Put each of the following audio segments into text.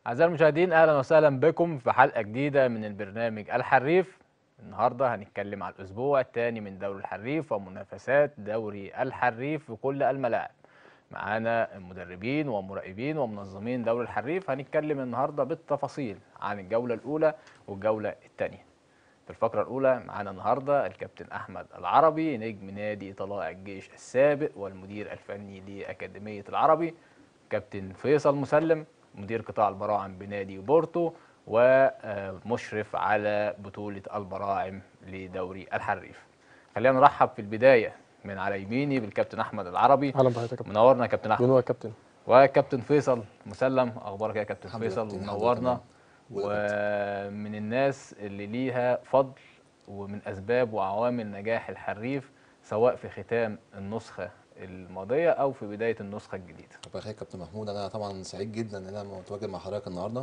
أعزائي المشاهدين أهلا وسهلا بكم في حلقة جديدة من البرنامج الحريف النهاردة هنتكلم على الأسبوع الثاني من دوري الحريف ومنافسات دوري الحريف في كل الملاعب معانا المدربين ومراقبين ومنظمين دوري الحريف هنتكلم النهاردة بالتفاصيل عن الجولة الأولى والجولة الثانية في الفقرة الأولى معانا النهاردة الكابتن أحمد العربي نجم نادي طلائع الجيش السابق والمدير الفني لأكاديمية العربي كابتن فيصل مسلم مدير قطاع البراعم بنادي بورتو ومشرف على بطولة البراعم لدوري الحريف خلينا نرحب في البداية من على يميني بالكابتن أحمد العربي اهلا بحضرتك يا كابتن منورنا يا كابتن أحمد بنور يا كابتن وكابتن فيصل مسلم اخبارك إيه يا كابتن الحمد لله فيصل كابتن، الحمد لله ومنورنا تمام. ولا ومن الناس اللي ليها فضل ومن اسباب وعوامل نجاح الحريف سواء في ختام النسخه الماضيه او في بدايه النسخه الجديده ربنا يخليك يا كابتن محمود انا طبعا سعيد جدا ان انا متواجد مع حضرتك النهارده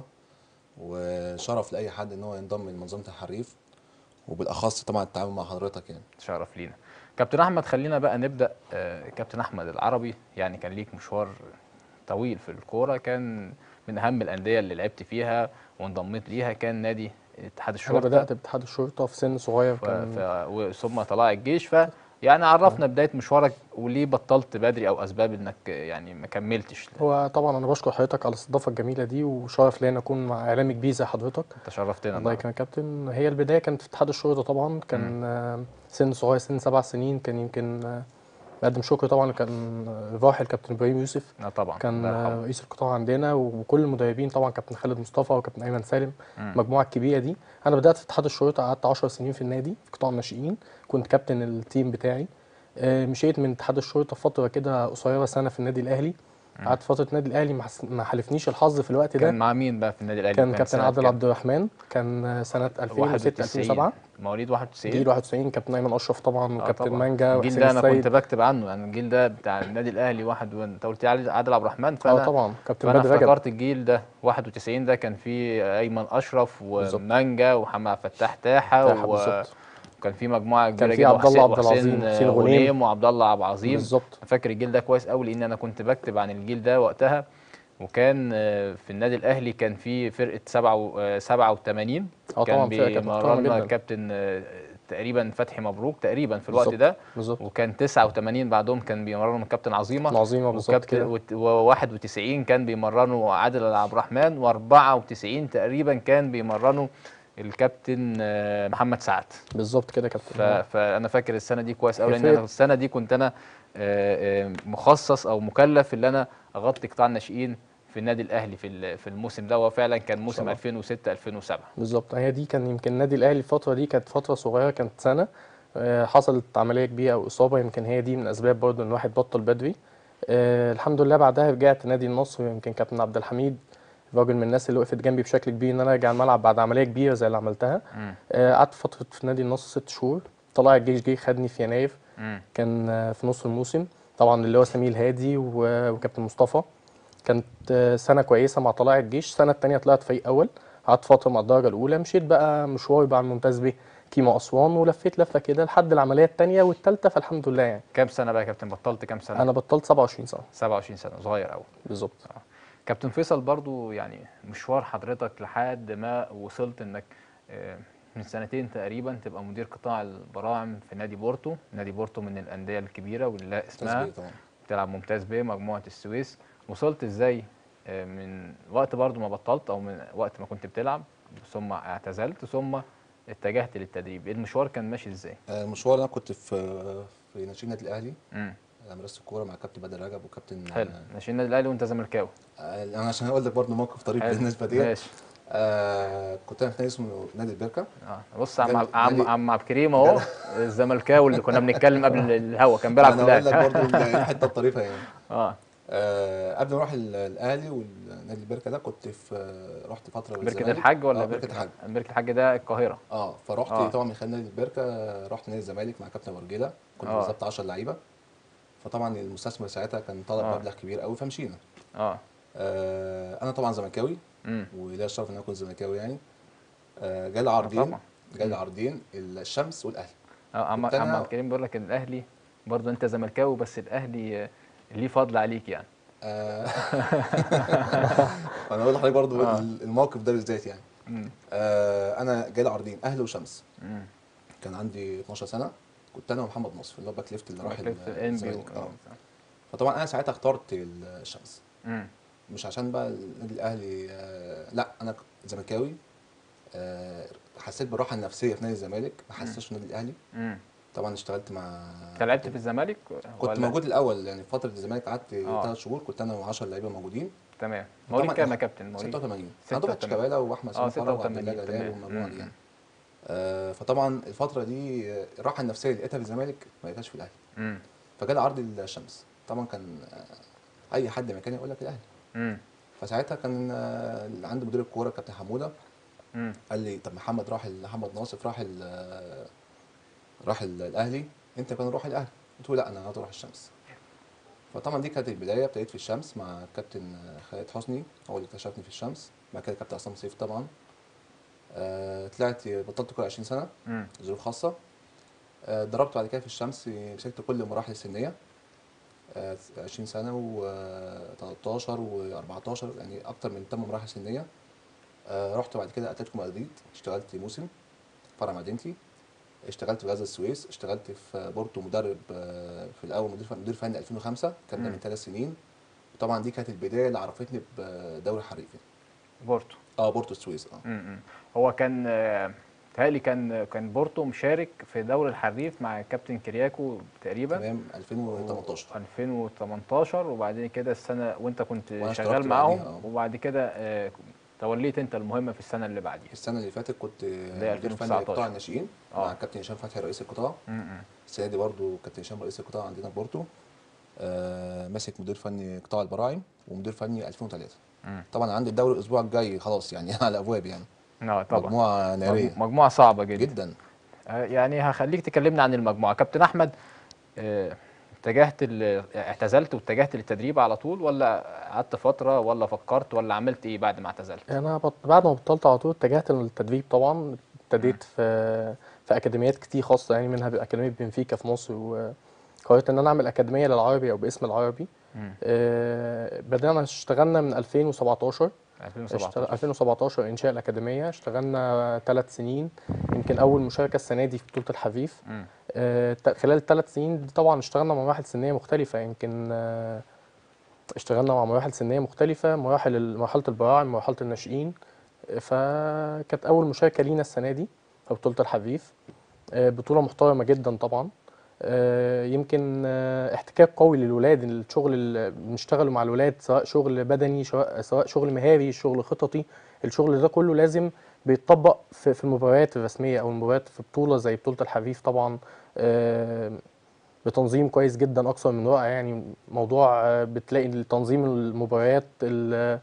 وشرف لاي حد ان هو ينضم لمنظومه الحريف وبالاخص طبعا التعامل مع حضرتك يعني شرف لينا كابتن احمد خلينا بقى نبدا آه، كابتن احمد العربي يعني كان ليك مشوار طويل في الكوره كان من اهم الانديه اللي لعبت فيها وانضميت ليها كان نادي اتحاد انا الشرطه بدات باتحاد الشرطه في سن صغير ف... كان ف... و- ثم طلائع الجيش ف يعني عرفنا بدايه مشوارك وليه بطلت بدري او اسباب انك يعني ما كملتش هو طبعا انا بشكر حضرتك على الاستضافه الجميله دي وشرف ليا ان اكون مع اعلامي كبير زي حضرتك انت شرفتنا الله طبعاً. يكرمك يا كابتن هي البدايه كانت في اتحاد الشرطه طبعا كان آه، سن صغير سن سبع سنين كان يمكن آه، بقدم شكر طبعا كان آه، الراحل كابتن ابراهيم يوسف اه طبعا كان الله آه، يرحمه. رئيس القطاع عندنا وكل المدربين طبعا كابتن خالد مصطفى وكابتن ايمن سالم مم. المجموعه الكبيره دي انا بدات في اتحاد الشرطه قعدت 10 سنين في النادي في قطاع الناشئين كنت كابتن التيم بتاعي آه، مشيت من اتحاد الشرطه فتره كده قصيره سنه في النادي الاهلي قعدت فتره النادي الاهلي ما حس- ما حلفنيش الحظ في الوقت كان ده مع مين بقى في النادي الاهلي كان كابتن سنة عادل كام؟ عبد الرحمن كان آه، سنه 2006 2007 مواليد 91 جيل 91 كابتن ايمن اشرف طبعا آه وكابتن طبعاً. مانجا الجيل وحسين ده انا كنت السيد بكتب عنه يعني الجيل ده بتاع النادي الاهلي واحد وانت قلت لي علي- عادل عبد الرحمن فانا اه طبعا كابتن فانا بدر رجب افتكرت الجيل ده 91 ده كان فيه ايمن اشرف بالظبط. ومانجا ومحمد فتاح تاحه تاحة و... بالظبط وكان في مجموعه كبيره في جدا عبد الله وحسين- عبد العظيم، وحسين حسين آه، غنيم. غنيم وعبد الله عبد العظيم بالظبط فاكر الجيل ده كويس قوي لان انا كنت بكتب عن الجيل ده وقتها وكان آه، في النادي الاهلي كان في فرقه 7 87 اه كان طبعا فرقه كانت محترمه بيمرنا جدا كابتن آه، تقريبا فتحي مبروك تقريبا في الوقت بالظبط. ده بالظبط وكان 89 بعدهم كان بيمرنهم الكابتن عظيمه عظيمه بالظبط كده و91 كان بيمرنوا عادل عبد الرحمن و94 تقريبا كان بيمرنوا الكابتن آه، محمد سعد بالظبط كده يا ف... كابتن فانا فاكر السنه دي كويس قوي لان فرقة- أنا السنه دي كنت انا آه، آه، مخصص او مكلف ان انا اغطي قطاع الناشئين في النادي الاهلي في ال- في الموسم ده وفعلا كان موسم طبعا. 2006 2007 بالظبط هي دي كان يمكن النادي الاهلي الفتره دي كانت فتره صغيره كانت سنه آه، حصلت عمليه كبيره او اصابه يمكن هي دي من اسباب برضه ان الواحد بطل بدري آه، الحمد لله بعدها رجعت نادي النصر يمكن كابتن عبد الحميد راجل من الناس اللي وقفت جنبي بشكل كبير ان انا ارجع الملعب بعد عمليه كبيره زي اللي عملتها مم. آه، قعدت فتره في نادي النصر ست شهور طلع الجيش جه خدني في يناير مم. كان آه، في نص الموسم طبعا اللي هو سمير هادي و- وكابتن مصطفى كانت آه، سنه كويسه مع طلائع الجيش السنه الثانيه طلعت فريق اول قعدت فتره مع الدرجه الاولى مشيت بقى مشواري بقى على الممتاز ب كيما اسوان ولفيت لفه كده لحد العمليه الثانيه والثالثه فالحمد لله يعني كام سنه بقى يا كابتن بطلت كام سنه انا بطلت 27 سنه 27 سنه صغير قوي بالظبط كابتن فيصل برضو يعني مشوار حضرتك لحد ما وصلت انك آه، من سنتين تقريبا تبقى مدير قطاع البراعم في نادي بورتو نادي بورتو من الانديه الكبيره واللي لها اسمها تسبيق طبعا بتلعب ممتاز ب مجموعه السويس وصلت ازاي آه، من وقت برضو ما بطلت او من وقت ما كنت بتلعب ثم اعتزلت ثم اتجهت للتدريب المشوار كان ماشي ازاي آه، المشوار انا كنت في في ناشئين النادي الاهلي امم انا مدرسه الكوره مع كابتن بدر رجب وكابتن حلو ناشئين النادي الاهلي وانت زملكاوي آه، انا عشان اقول لك برضه موقف طريف حلو. بالنسبه دي ماشي آه كنت انا في نادي اسمه نادي البركه اه بص عم جالي- عم جالي- عم عبد الكريم اهو الزملكاوي اللي كنا بنتكلم قبل الهوا كان بيلعب في انا اقول لك الاهلي برضه الحته الطريفه يعني اه آه قبل ما اروح ال- الاهلي والنادي البركه ده كنت في رحت فتره بركة للزمالك. الحاج ولا آه بركة بركه الحاج بركة الحاج ده القاهرة اه فرحت آه. طبعا من خلال نادي البركه رحت نادي الزمالك مع كابتن ورجيله كنت آه. بالظبط 10 لعيبه فطبعا المستثمر ساعتها كان طلب آه. مبلغ كبير قوي فمشينا اه آه انا طبعا زملكاوي امم وليا الشرف ان انا اكون زملكاوي يعني آه جالي طبعا. عرضين جالي عرضين الشمس والاهلي اه عم كنت عم أنا- عبد الكريم بيقول لك ان الاهلي برضه انت زملكاوي بس الاهلي آه، ليه فضل عليك يعني آه، انا اقول لحضرتك برضو آه. الموقف ده بالذات يعني مم. آه، انا جالي عرضين اهلي وشمس مم. كان عندي 12 سنه كنت انا ومحمد نصر اللي هو باك ليفت اللي راح في الان بي الزمالك اه فطبعا انا ساعتها اخترت الشمس مم. مش عشان بقى النادي الاهلي آه، لا انا كنت زملكاوي آه، حسيت بالراحه النفسيه في نادي الزمالك ما حسيتش في النادي الاهلي مم. طبعا اشتغلت مع انت لعبت في الزمالك كنت ولا- موجود الاول يعني في فتره الزمالك قعدت آه. ثلاث شهور كنت انا و10 لعيبه موجودين تمام مواليد طبعاً كام يا أنا كابتن مواليد 86 انا دفعه 86. شيكابالا واحمد اه سمير فرج وعبد 86 الله جلال تمام والمجموعه دي مم. يعني آه، فطبعا الفتره دي آه، الراحه النفسيه اللي لقيتها في الزمالك ما لقيتهاش في الاهلي مم. فجالي عرض الشمس طبعا كان آه، اي حد مكاني يقول لك الاهلي مم. فساعتها كان آه، اللي عند مدير الكوره كابتن حموده مم. قال لي طب محمد راح ال- محمد ناصف راح ال- آه، راح ال- الاهلي انت كان روح الاهلي قلت له لا انا عايز اروح الشمس فطبعا دي كانت البدايه ابتديت في الشمس مع الكابتن آه، خالد حسني هو اللي اكتشفني في الشمس بعد كده كابتن عصام سيف طبعا آه، طلعت بطلت كوره 20 سنه مم. ظروف خاصه آه، ضربت بعد كده في الشمس مسكت كل المراحل السنيه آه، 20 سنه و13 و14 يعني اكتر من 8 مراحل سنيه آه، رحت بعد كده اتلتيكو مدريد اشتغلت موسم فرع مدينتي اشتغلت في غزه السويس اشتغلت في بورتو مدرب آه، في الاول مدير فن- مدير فني 2005 كان ده مم. من ثلاث سنين طبعا دي كانت البدايه اللي عرفتني بدوري الحريف يعني. بورتو اه بورتو السويس اه مم. هو كان آه، تهيألي كان كان بورتو مشارك في دوري الحريف مع كابتن كرياكو تقريبا تمام 2018 2018 وبعدين كده السنه وانت كنت وأنا شغال اشتركت معاهم بعديها، اه. وبعد كده آه، توليت انت المهمه في السنه اللي بعديها السنه اللي فاتت كنت هي مدير فني 2019. قطاع الناشئين اه. مع الكابتن هشام فتحي رئيس القطاع مم. السنه دي برضو كابتن هشام رئيس القطاع عندنا في بورتو آه ماسك مدير فني قطاع البراعم ومدير فني 2003 مم. طبعا عندي الدوري الاسبوع الجاي خلاص يعني على الابواب يعني اه طبعا مجموعه ناريه مجمو- مجموعه صعبه جدا جدا آه، يعني هخليك تكلمنا عن المجموعه كابتن احمد آه، اتجهت ال- اعتزلت واتجهت للتدريب على طول ولا قعدت فتره ولا فكرت ولا عملت ايه بعد ما اعتزلت انا بط... بعد ما بطلت على طول اتجهت للتدريب طبعا ابتديت في في اكاديميات كتير خاصه يعني منها اكاديميه بنفيكا في مصر وقررت ان انا اعمل اكاديميه للعربي او باسم العربي مم. آه، بدأنا اشتغلنا من 2017 2017 اشتغل 2017 انشاء الاكاديميه اشتغلنا ثلاث سنين يمكن اول مشاركه السنه دي في بطوله الحريف مم. آه، ت- خلال الثلاث سنين دي طبعا اشتغلنا مع مراحل سنيه مختلفه يمكن آه، اشتغلنا مع مراحل سنيه مختلفه مراحل ال- مرحله البراعم مرحله الناشئين آه، فكانت اول مشاركه لينا السنه دي في بطوله الحريف آه، بطوله محترمه جدا طبعا آه، يمكن آه، احتكاك قوي للولاد الشغل اللي بنشتغله مع الولاد سواء شغل بدني سواء سواء شغل مهاري شغل خططي الشغل ده كله لازم بيتطبق في في المباريات الرسميه او المباريات في بطوله زي بطوله الحريف طبعا آه، بتنظيم كويس جدا اكثر من رائع يعني موضوع آه، بتلاقي تنظيم المباريات ال-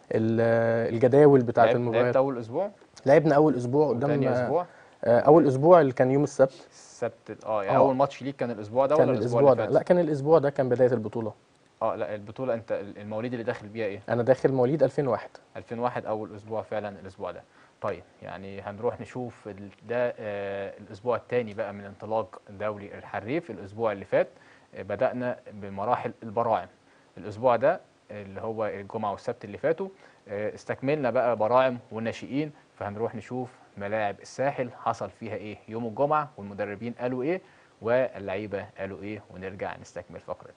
ال- الجداول بتاعه لعبت- لعبت المباريات اول اسبوع لعبنا اول اسبوع قدام وتاني آه، اسبوع آه، اول اسبوع اللي كان يوم السبت السبت اه يعني اه. اول ماتش ليك كان الاسبوع ده كان ولا الاسبوع الاسبوع اللي ده فات لا كان الاسبوع ده كان بدايه البطوله اه لا البطوله انت المواليد اللي داخل بيها ايه انا داخل مواليد 2001 2001 اول اسبوع فعلا الاسبوع ده طيب يعني هنروح نشوف ال- ده آه الاسبوع الثاني بقى من انطلاق دوري الحريف الاسبوع اللي فات آه بدانا بمراحل البراعم الاسبوع ده اللي هو الجمعه والسبت اللي فاتوا آه استكملنا بقى براعم والناشئين فهنروح نشوف ملاعب الساحل حصل فيها ايه يوم الجمعه والمدربين قالوا ايه واللعيبه قالوا ايه ونرجع نستكمل فقرتنا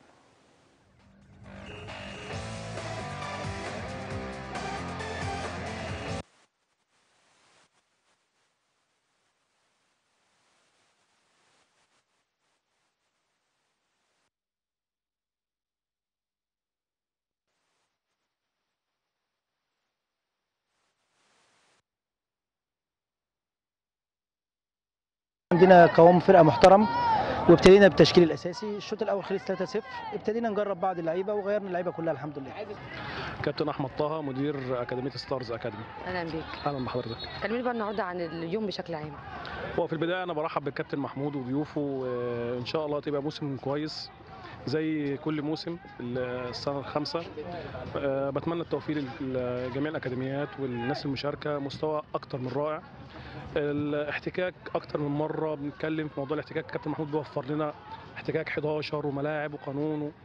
عندنا قوام فرقه محترم وابتدينا بالتشكيل الاساسي الشوط الاول خلص 3-0 ابتدينا نجرب بعض اللعيبه وغيرنا اللعيبه كلها الحمد لله كابتن احمد طه مدير اكاديميه ستارز اكاديمي اهلا بيك اهلا بحضرتك كلمني بقى النهارده عن اليوم بشكل عام هو في البدايه انا برحب بالكابتن محمود وضيوفه وان شاء الله تبقى موسم كويس زي كل موسم السنه الخامسه أه، بتمنى التوفيق لجميع الاكاديميات والناس المشاركه مستوى اكتر من رائع الاحتكاك اكتر من مره بنتكلم في موضوع الاحتكاك كابتن محمود بيوفر لنا احتكاك 11 وملاعب وقانون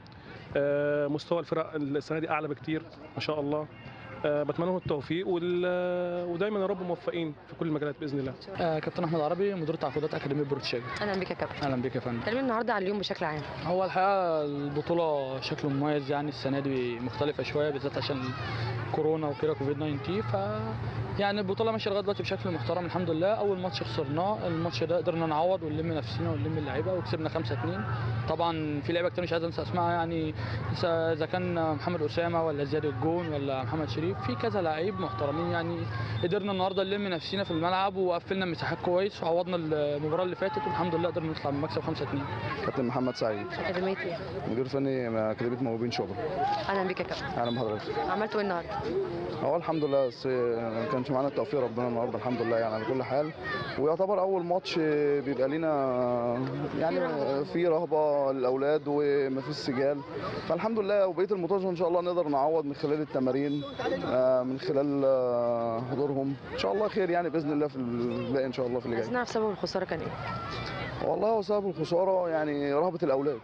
آه، مستوى الفرق السنه دي اعلى بكتير ما شاء الله آه، بتمنى لهم التوفيق وال- ودايما يا رب موفقين في كل المجالات باذن الله آه، كابتن احمد عربي مدير تعاقدات اكاديميه بروتشيجا اهلا بك يا كابتن اهلا بك يا فندم كلمني النهارده عن اليوم بشكل عام هو الحقيقه البطوله شكله مميز يعني السنه دي مختلفه شويه بالذات عشان كورونا وكده كوفيد 19 ف يعني البطوله ماشيه لغايه دلوقتي بشكل محترم الحمد لله اول ماتش خسرناه الماتش ده قدرنا نعوض ونلم نفسنا ونلم اللعيبه وكسبنا 5 2 طبعا في لعيبه كتير مش عايز انسى اسمها يعني س- اذا كان محمد اسامه ولا زياد الجون ولا محمد شريف في كذا لعيب محترمين يعني قدرنا النهارده نلم نفسنا في الملعب وقفلنا مساحات كويس وعوضنا المباراه اللي فاتت والحمد لله قدرنا نطلع من مكسب 5 2 كابتن محمد سعيد اكاديميه ايه مدير فني اكاديميه موهوبين شبرا اهلا بك يا كابتن اهلا بحضرتك عملتوا ايه النهارده هو الحمد لله بس ما كانش معانا التوفيق ربنا النهارده الحمد لله يعني على كل حال ويعتبر اول ماتش بيبقى لينا يعني في رهبه للاولاد ومفيش سجال فالحمد لله وبقيه الماتشات ان شاء الله نقدر نعوض من خلال التمارين آه، من خلال آه، حضورهم ان شاء الله خير يعني باذن الله في الباقي ان شاء الله في اللي عايز جاي نعرف سبب الخساره كان ايه والله هو سبب الخساره يعني رهبه الاولاد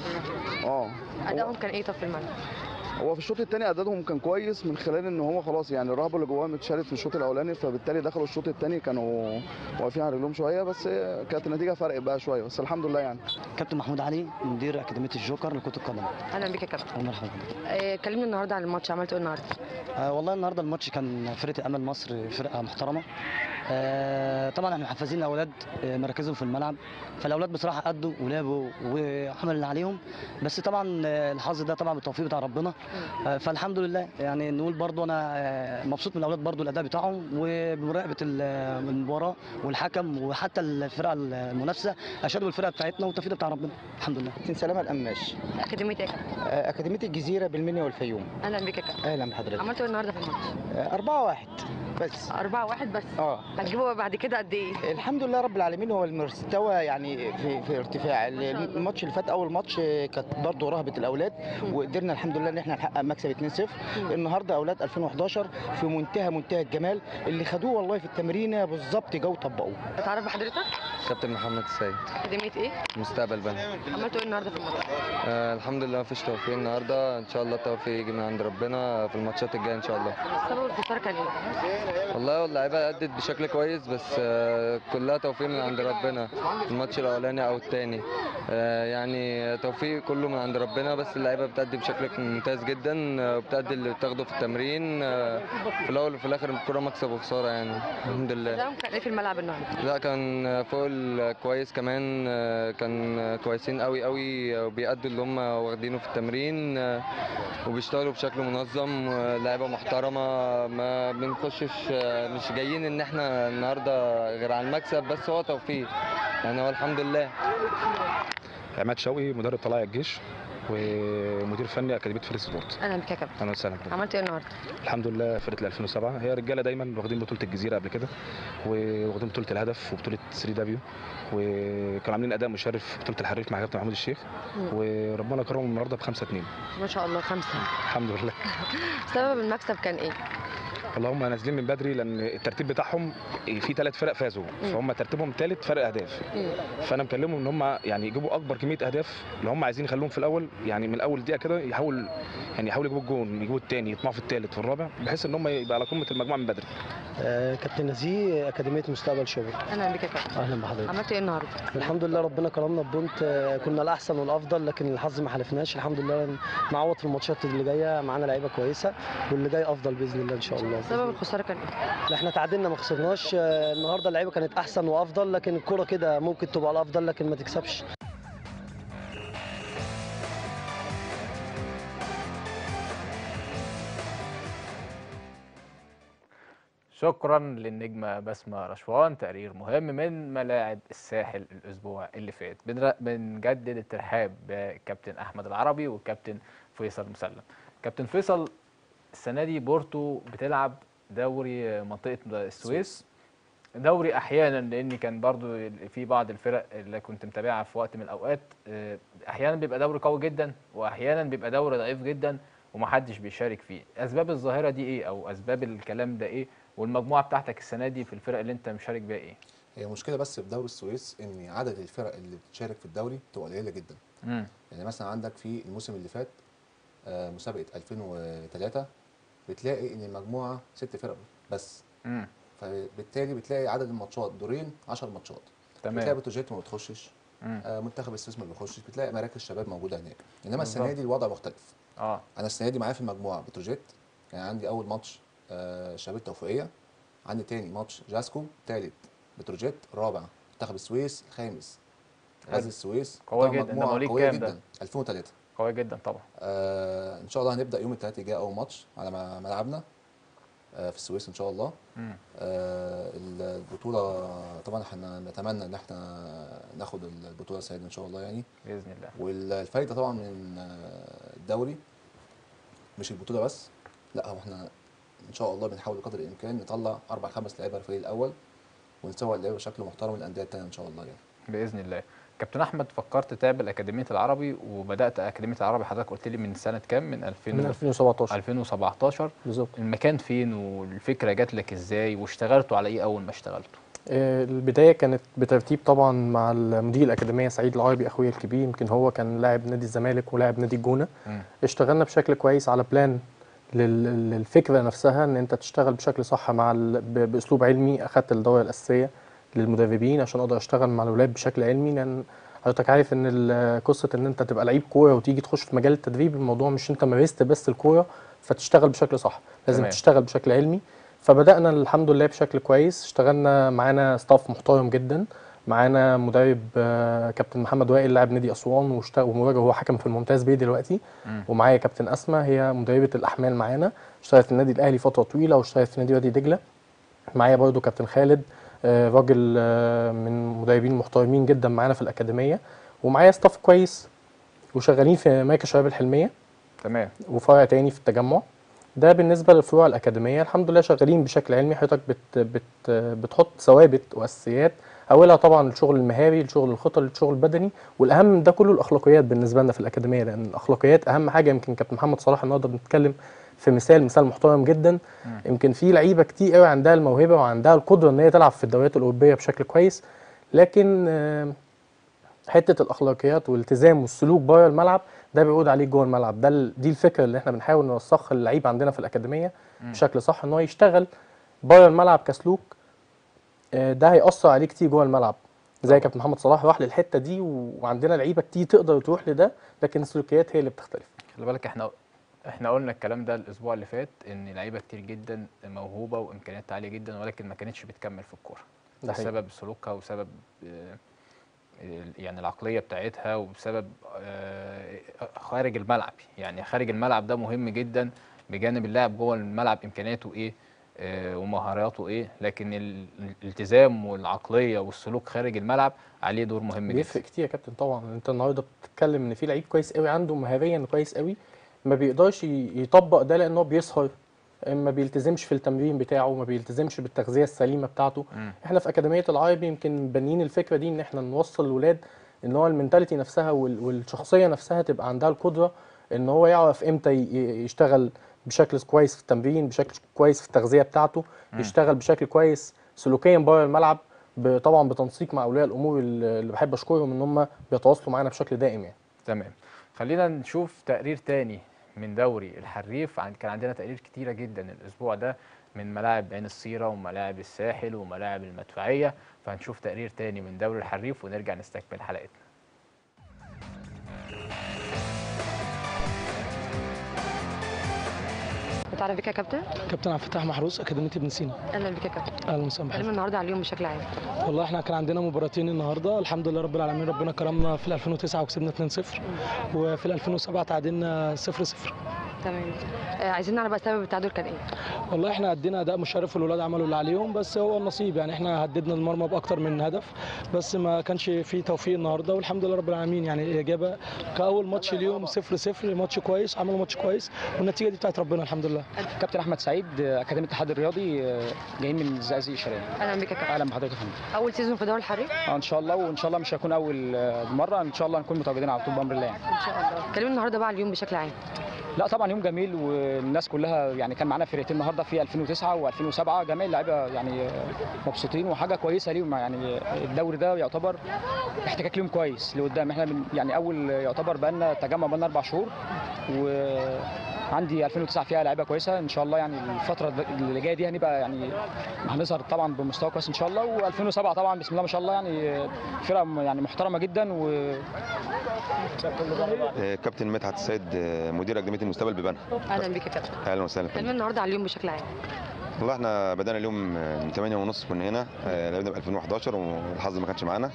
اه ادائهم كان ايه طب في الملعب هو في الشوط الثاني عددهم كان كويس من خلال ان هو خلاص يعني الرهبه اللي جواهم اتشالت في الشوط الاولاني فبالتالي دخلوا الشوط الثاني كانوا واقفين على رجلهم شويه بس كانت النتيجه فرق بقى شويه بس الحمد لله يعني كابتن محمود علي مدير اكاديميه الجوكر لكره القدم اهلا بك يا كابتن مرحبا آه، كلمني النهارده عن الماتش عملتوا ايه النهارده آه والله النهارده الماتش كان فرقه امل مصر فرقه محترمه آه طبعا احنا محفزين الاولاد آه مراكزهم في الملعب فالاولاد بصراحه ادوا ولعبوا وعملوا اللي عليهم بس طبعا آه، الحظ ده طبعا بالتوفيق بتاع ربنا آه فالحمد لله يعني نقول برضو انا آه، مبسوط من الاولاد برضو الاداء بتاعهم وبمراقبه ال- المباراه والحكم وحتى الفرقه المنافسه اشادوا بالفرقه بتاعتنا والتوفيق ده بتاع ربنا الحمد لله كابتن سلامه القماش اكاديميه ايه يا كابتن آه، أكاديمية الجزيرة بالمنيا والفيوم اهلا بك يا كابتن أهلا بحضرتك عملتوا ايه النهارده في الماتش آه، أربعة واحد بس 4 1 بس اه هتجيبوا بعد كده قد ايه الحمد لله رب العالمين هو المستوى يعني في, في ارتفاع ما شاء الله. الماتش اللي فات اول ماتش آه، كانت برضه رهبه الاولاد وقدرنا الحمد لله ان احنا نحقق مكسب 2-0 النهارده اولاد 2011 في منتهى منتهى الجمال اللي خدوه والله في التمرين بالظبط جو طبقوه اتعرف بحضرتك كابتن محمد السيد اكاديميه ايه مستقبل بني عملتوا ايه النهارده في الماتش آه الحمد لله مفيش توفيق النهارده ان شاء الله التوفيق يجي من عند ربنا في الماتشات الجايه ان شاء الله سبب الخساره كان ايه والله اللعيبه ادت بشكل كويس بس آه كلها توفيق من عند ربنا الماتش الاولاني او الثاني آه يعني توفيق كله من عند ربنا بس اللعيبه بتأدي بشكل ممتاز جدا آه، وبتأدي اللي بتاخده في التمرين آه في الاول وفي الاخر الكوره مكسب وخساره يعني الحمد لله ادائهم كان ايه في الملعب النهارده لا كان فوق الكويس كمان آه، كان كويسين قوي قوي وبيأدوا اللي هم واخدينه في التمرين آه، وبيشتغلوا بشكل منظم آه، لعيبه محترمه ما بنخشش آه، مش جايين ان احنا النهارده غير على المكسب بس هو توفيق يعني هو الحمد لله عماد شوقي مدرب طلائع الجيش ومدير فني اكاديميه فارس سبورت اهلا بك يا كابتن اهلا وسهلا بك. عملت ايه النهارده الحمد لله فرقه ال 2007 هي رجاله دايما واخدين بطوله الجزيره قبل كده وواخدين بطوله الهدف وبطوله 3 دبليو وكانوا عاملين اداء مشرف في بطوله الحريف مع كابتن محمود الشيخ مم. وربنا كرمهم النهارده ب 5 2 ما شاء الله خمسه الحمد لله سبب المكسب كان ايه والله هم نازلين من بدري لان الترتيب بتاعهم في ثلاث فرق فازوا فهم ترتيبهم ثالث فرق اهداف مم. فانا مكلمهم ان هم يعني يجيبوا اكبر كميه اهداف اللي هم عايزين يخلوهم في الاول يعني من اول دقيقه كده يحاول يعني يحاولوا يجيبوا الجون يجيبوا الثاني يطمعوا في الثالث في الرابع بحيث ان هم يبقى على قمه المجموعه من بدري آه، كابتن نزيه أكاديمية مستقبل شبرا اهلا بك يا كابتن أهلا بحضرتك عملت ايه النهارده الحمد لله ربنا كرمنا ببونت آه، كنا الأحسن والأفضل لكن الحظ ما حالفناش الحمد لله نعوض في الماتشات اللي جاية معانا لعيبة كويسة واللي جاي أفضل بإذن الله إن شاء الله سبب الخساره كان ايه لا، احنا تعادلنا ما خسرناش آه، النهارده اللعيبة كانت أحسن وأفضل لكن الكرة كده ممكن تبقى الأفضل لكن ما تكسبش شكرا للنجمة بسمة رشوان تقرير مهم من ملاعب الساحل الأسبوع اللي فات بنر- بنجدد الترحاب بكابتن أحمد العربي والكابتن فيصل مسلم كابتن فيصل السنة دي بورتو بتلعب دوري منطقة السويس دوري أحيانا لأن كان برضو في بعض الفرق اللي كنت متابعها في وقت من الأوقات آه، أحيانا بيبقى دوري قوي جدا وأحيانا بيبقى دوري ضعيف جدا ومحدش بيشارك فيه أسباب الظاهرة دي إيه أو أسباب الكلام ده إيه والمجموعه بتاعتك السنه دي في الفرق اللي انت مشارك بيها ايه؟ هي مشكله بس في دوري السويس ان عدد الفرق اللي بتشارك في الدوري بتبقى قليله جدا امم يعني مثلا عندك في الموسم اللي فات آه، مسابقه 2003 بتلاقي ان المجموعه ست فرق بس مم. فبالتالي بتلاقي عدد الماتشات دورين 10 ماتشات تمام. بتلاقي بتروجيت ما بتخشش مم. آه، منتخب السويس ما بيخشش بتلاقي مراكز شباب موجوده هناك انما السنه بالظبط. دي الوضع مختلف اه انا السنه دي معايا في المجموعه بتروجيت يعني عندي اول ماتش آه، شباب التوفيقيه عندي تاني ماتش جاسكو تالت بتروجيت رابع منتخب السويس خامس حلو. غزل السويس قوي طبعاً جدا. ده مجموعة مواليد قوية كام ده؟ جدا 2003 قوي جدا طبعا آه ان شاء الله هنبدا يوم الثلاث الجاي اول ماتش على م- ملعبنا آه في السويس ان شاء الله مم. آه البطوله طبعا احنا نتمنى ان احنا ناخد البطوله السنه دي ان شاء الله يعني باذن الله والفايده طبعا من آه، الدوري مش البطوله بس لا هو احنا ان شاء الله بنحاول بقدر الامكان نطلع اربع خمس لعيبه الفريق الاول ونسوق اللعيبه بشكل محترم للانديه الثانيه ان شاء الله يعني باذن الله كابتن احمد فكرت تعمل اكاديميه العربي وبدات اكاديميه العربي حضرتك قلت لي من سنه كام من 2000 من 2017 2017 بالظبط المكان فين والفكره جات لك ازاي واشتغلتوا على ايه اول ما اشتغلتوا آه، البداية كانت بترتيب طبعا مع المدير الأكاديمية سعيد العربي أخويا الكبير يمكن هو كان لاعب نادي الزمالك ولاعب نادي الجونة مم. اشتغلنا بشكل كويس على بلان لل- للفكرة نفسها إن أنت تشتغل بشكل صح مع ال... ب- بأسلوب علمي أخدت الدورة الأساسية للمدربين عشان أقدر أشتغل مع الأولاد بشكل علمي لأن حضرتك عارف إن ال- قصة إن أنت تبقى لعيب كورة وتيجي تخش في مجال التدريب الموضوع مش أنت مارست بس الكورة فتشتغل بشكل صح لازم تمام. تشتغل بشكل علمي فبدأنا الحمد لله بشكل كويس اشتغلنا معانا ستاف محترم جدا معانا مدرب آه، كابتن محمد وائل لاعب نادي اسوان واشتغل ومراجع هو حكم في الممتاز بيه دلوقتي مم. ومعايا كابتن اسماء هي مدربه الاحمال معانا اشتغلت في النادي الاهلي فتره طويله واشتغلت في نادي وادي دجله معايا برضو كابتن خالد آه، راجل آه، من مدربين محترمين جدا معانا في الاكاديميه ومعايا ستاف كويس وشغالين في مركز شباب الحلميه تمام وفرع تاني في التجمع ده بالنسبه للفروع الاكاديميه الحمد لله شغالين بشكل علمي حضرتك بت بت بتحط ثوابت واساسيات اولها طبعا الشغل المهاري الشغل الخططي الشغل البدني والاهم من ده كله الاخلاقيات بالنسبه لنا في الاكاديميه لان الاخلاقيات اهم حاجه يمكن كابتن محمد صلاح النهارده بنتكلم في مثال مثال محترم جدا مم. يمكن في لعيبه كتير قوي عندها الموهبه وعندها القدره ان هي تلعب في الدوريات الاوروبيه بشكل كويس لكن آه، حته الاخلاقيات والالتزام والسلوك بره الملعب ده بيعود عليك جوه الملعب ده ال- دي الفكره اللي احنا بنحاول نوثقها للعيب عندنا في الاكاديميه مم. بشكل صح ان هو يشتغل بره الملعب كسلوك آه، ده هيأثر عليه كتير جوه الملعب زي كابتن محمد صلاح راح للحته دي و- وعندنا لعيبه كتير تقدر تروح لده لكن السلوكيات هي اللي بتختلف خلي بالك احنا احنا قلنا الكلام ده الاسبوع اللي فات ان لعيبه كتير جدا موهوبه وامكانيات عاليه جدا ولكن ما كانتش بتكمل في الكوره ده حقيقي. بسبب سلوكها وسبب آه، ال- يعني العقليه بتاعتها وبسبب آه، خارج الملعب يعني خارج الملعب ده مهم جدا بجانب اللاعب جوه الملعب امكانياته ايه آه، ومهاراته ايه لكن ال- الالتزام والعقليه والسلوك خارج الملعب عليه دور مهم جدا بيفرق كتير يا كابتن طبعا انت النهارده بتتكلم ان في لعيب كويس قوي عنده مهاريا كويس قوي ما بيقدرش ي- يطبق ده لانه بيسهر ما بيلتزمش في التمرين بتاعه ما بيلتزمش بالتغذيه السليمه بتاعته مم. احنا في اكاديميه العربي يمكن بانيين الفكره دي ان احنا نوصل للولاد ان هو المنتاليتي نفسها وال- والشخصيه نفسها تبقى عندها القدره ان هو يعرف امتى ي- ي- يشتغل بشكل كويس في التمرين بشكل كويس في التغذيه بتاعته مم. يشتغل بشكل كويس سلوكيا بره الملعب ب- طبعا بتنسيق مع اولياء الامور اللي اللي بحب اشكرهم ان هم بيتواصلوا معانا بشكل دائم يعني تمام خلينا نشوف تقرير تاني من دوري الحريف عن كان عندنا تقارير كتيرة جدا الأسبوع ده من ملاعب عين السيرة وملاعب الساحل وملاعب المدفعية فهنشوف تقرير تاني من دوري الحريف ونرجع نستكمل حلقتنا بتعرف بيك يا كابتن كابتن عبد الفتاح محروس اكاديميه ابن سينا اهلا بيك يا كابتن اهلا وسهلا كلمنا بحضرتك. النهارده على اليوم بشكل عام والله احنا كان عندنا مباراتين النهارده الحمد لله رب العالمين ربنا كرمنا في ال 2009 وكسبنا 2-0 وفي ال 2007 تعادلنا 0-0 تمام آه عايزين نعرف بقى سبب التعادل كان ايه والله احنا ادينا اداء مشرف والولاد عملوا اللي عليهم بس هو النصيب يعني احنا هددنا المرمى باكتر من هدف بس ما كانش في توفيق النهارده والحمد لله رب العالمين يعني الاجابه كاول ماتش اليوم 0-0 ماتش كويس عملوا ماتش كويس والنتيجه دي بتاعت ربنا الحمد لله كابتن احمد سعيد اكاديميه الاتحاد الرياضي جايين من الزقازيق الشرقيه اهلا بيك يا كابتن اهلا بحضرتك يا فندم اول سيزون في دوري الحريف آه، ان شاء الله وان شاء الله مش هيكون اول آه، مره ان شاء الله نكون متواجدين على طول بامر الله يعني ان شاء الله كلمنا النهارده بقى على اليوم بشكل عام لا طبعا يوم جميل والناس كلها يعني كان معانا فرقتين النهارده في 2009 و2007 جميع اللعيبه يعني آه، مبسوطين وحاجه كويسه ليهم يعني الدوري ده يعتبر احتكاك ليهم كويس لقدام احنا من يعني اول يعتبر بقى لنا تجمع بقى لنا اربع شهور وعندي 2009 فيها لعيبه كويسه ان شاء الله يعني الفتره اللي جايه دي هنبقى يعني هنظهر طبعا بمستوى كويس ان شاء الله و2007 طبعا بسم الله ما شاء الله يعني فرقه يعني محترمه جدا و آه، كابتن مدحت السيد آه، مدير اكاديميه المستقبل ببنها اهلا بيك يا كابتن اهلا وسهلا كلمنا النهارده على اليوم بشكل عام والله احنا بدانا اليوم آه، من 8 ونص كنا هنا آه، لعبنا ب 2011 والحظ ما كانش معانا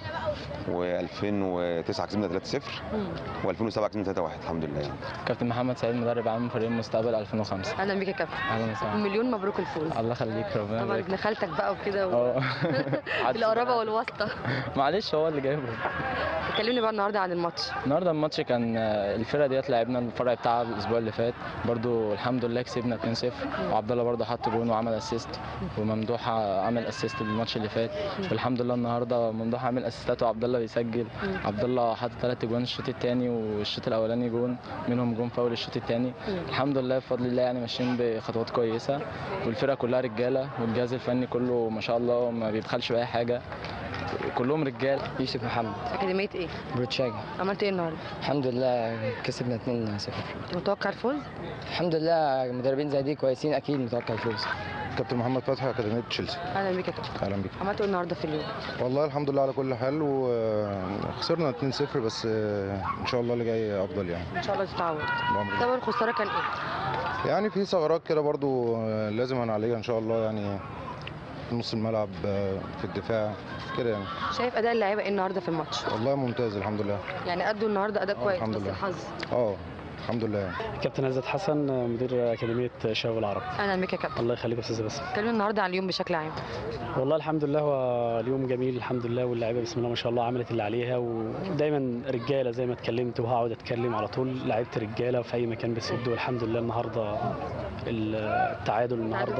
و2009 كسبنا 3-0 و2007 كسبنا 3-1 الحمد لله يعني. كابتن محمد سعيد مدرب عام فريق المستقبل 2005 اهلا بيك يا كابتن اهلا وسهلا مليون مبروك الفوز الله يخليك ربنا طبعا يبارك ابن خالتك بقى وكده و... اه القرابه والواسطه معلش هو اللي جايبه كلمني بقى النهارده عن الماتش النهارده الماتش كان آه، الفرقه ديت لعبنا الفرع بتاعها الاسبوع اللي فات برضو الحمد لله كسبنا 2-0 وعبد الله برضو حط جون وعمل اسيست وممدوح عمل اسيست الماتش اللي فات والحمد لله النهارده ممدوح عامل اسيستات وعبد الله بيسجل عبد الله حط ثلاث جوان الشوط الثاني والشوط الاولاني جون منهم جون فاول الشوط الثاني الحمد لله بفضل الله يعني ماشيين بخطوات كويسه والفرقه كلها رجاله والجهاز الفني كله ما شاء الله ما بيبخلش باي حاجه كلهم رجال يوسف محمد اكاديميه ايه بروتشاجي عملت ايه النهارده الحمد لله كسبنا 2 0 متوقع الفوز الحمد لله مدربين زي دي كويسين اكيد متوقع الفوز كابتن محمد فتحي اكاديميه تشيلسي اهلا بيك يا كابتن اهلا بيك عملت ايه النهارده في اليوم والله الحمد لله على كل حال وخسرنا 2-0 بس آه، ان شاء الله اللي جاي افضل يعني ان شاء الله تتعوض بأمر الله. سبب الخساره كان ايه يعني في ثغرات كده برضو آه، لازم هنعالجها ان شاء الله يعني في نص الملعب آه، في الدفاع كده يعني شايف اداء اللعيبه ايه النهارده في الماتش والله ممتاز الحمد لله يعني ادوا النهارده اداء كويس الحمد بس لله. الحظ اه الحمد لله يعني. كابتن عزت حسن مدير اكاديميه شباب العرب اهلا بيك يا كابتن الله يخليك يا استاذ باسم كلمنا النهارده عن اليوم بشكل عام والله الحمد لله هو اليوم جميل الحمد لله واللعيبه بسم الله ما شاء الله عملت اللي عليها ودايما رجاله زي ما اتكلمت وهقعد اتكلم على طول لعيبه رجاله في اي مكان بيسدوا والحمد لله النهارده التعادل النهارده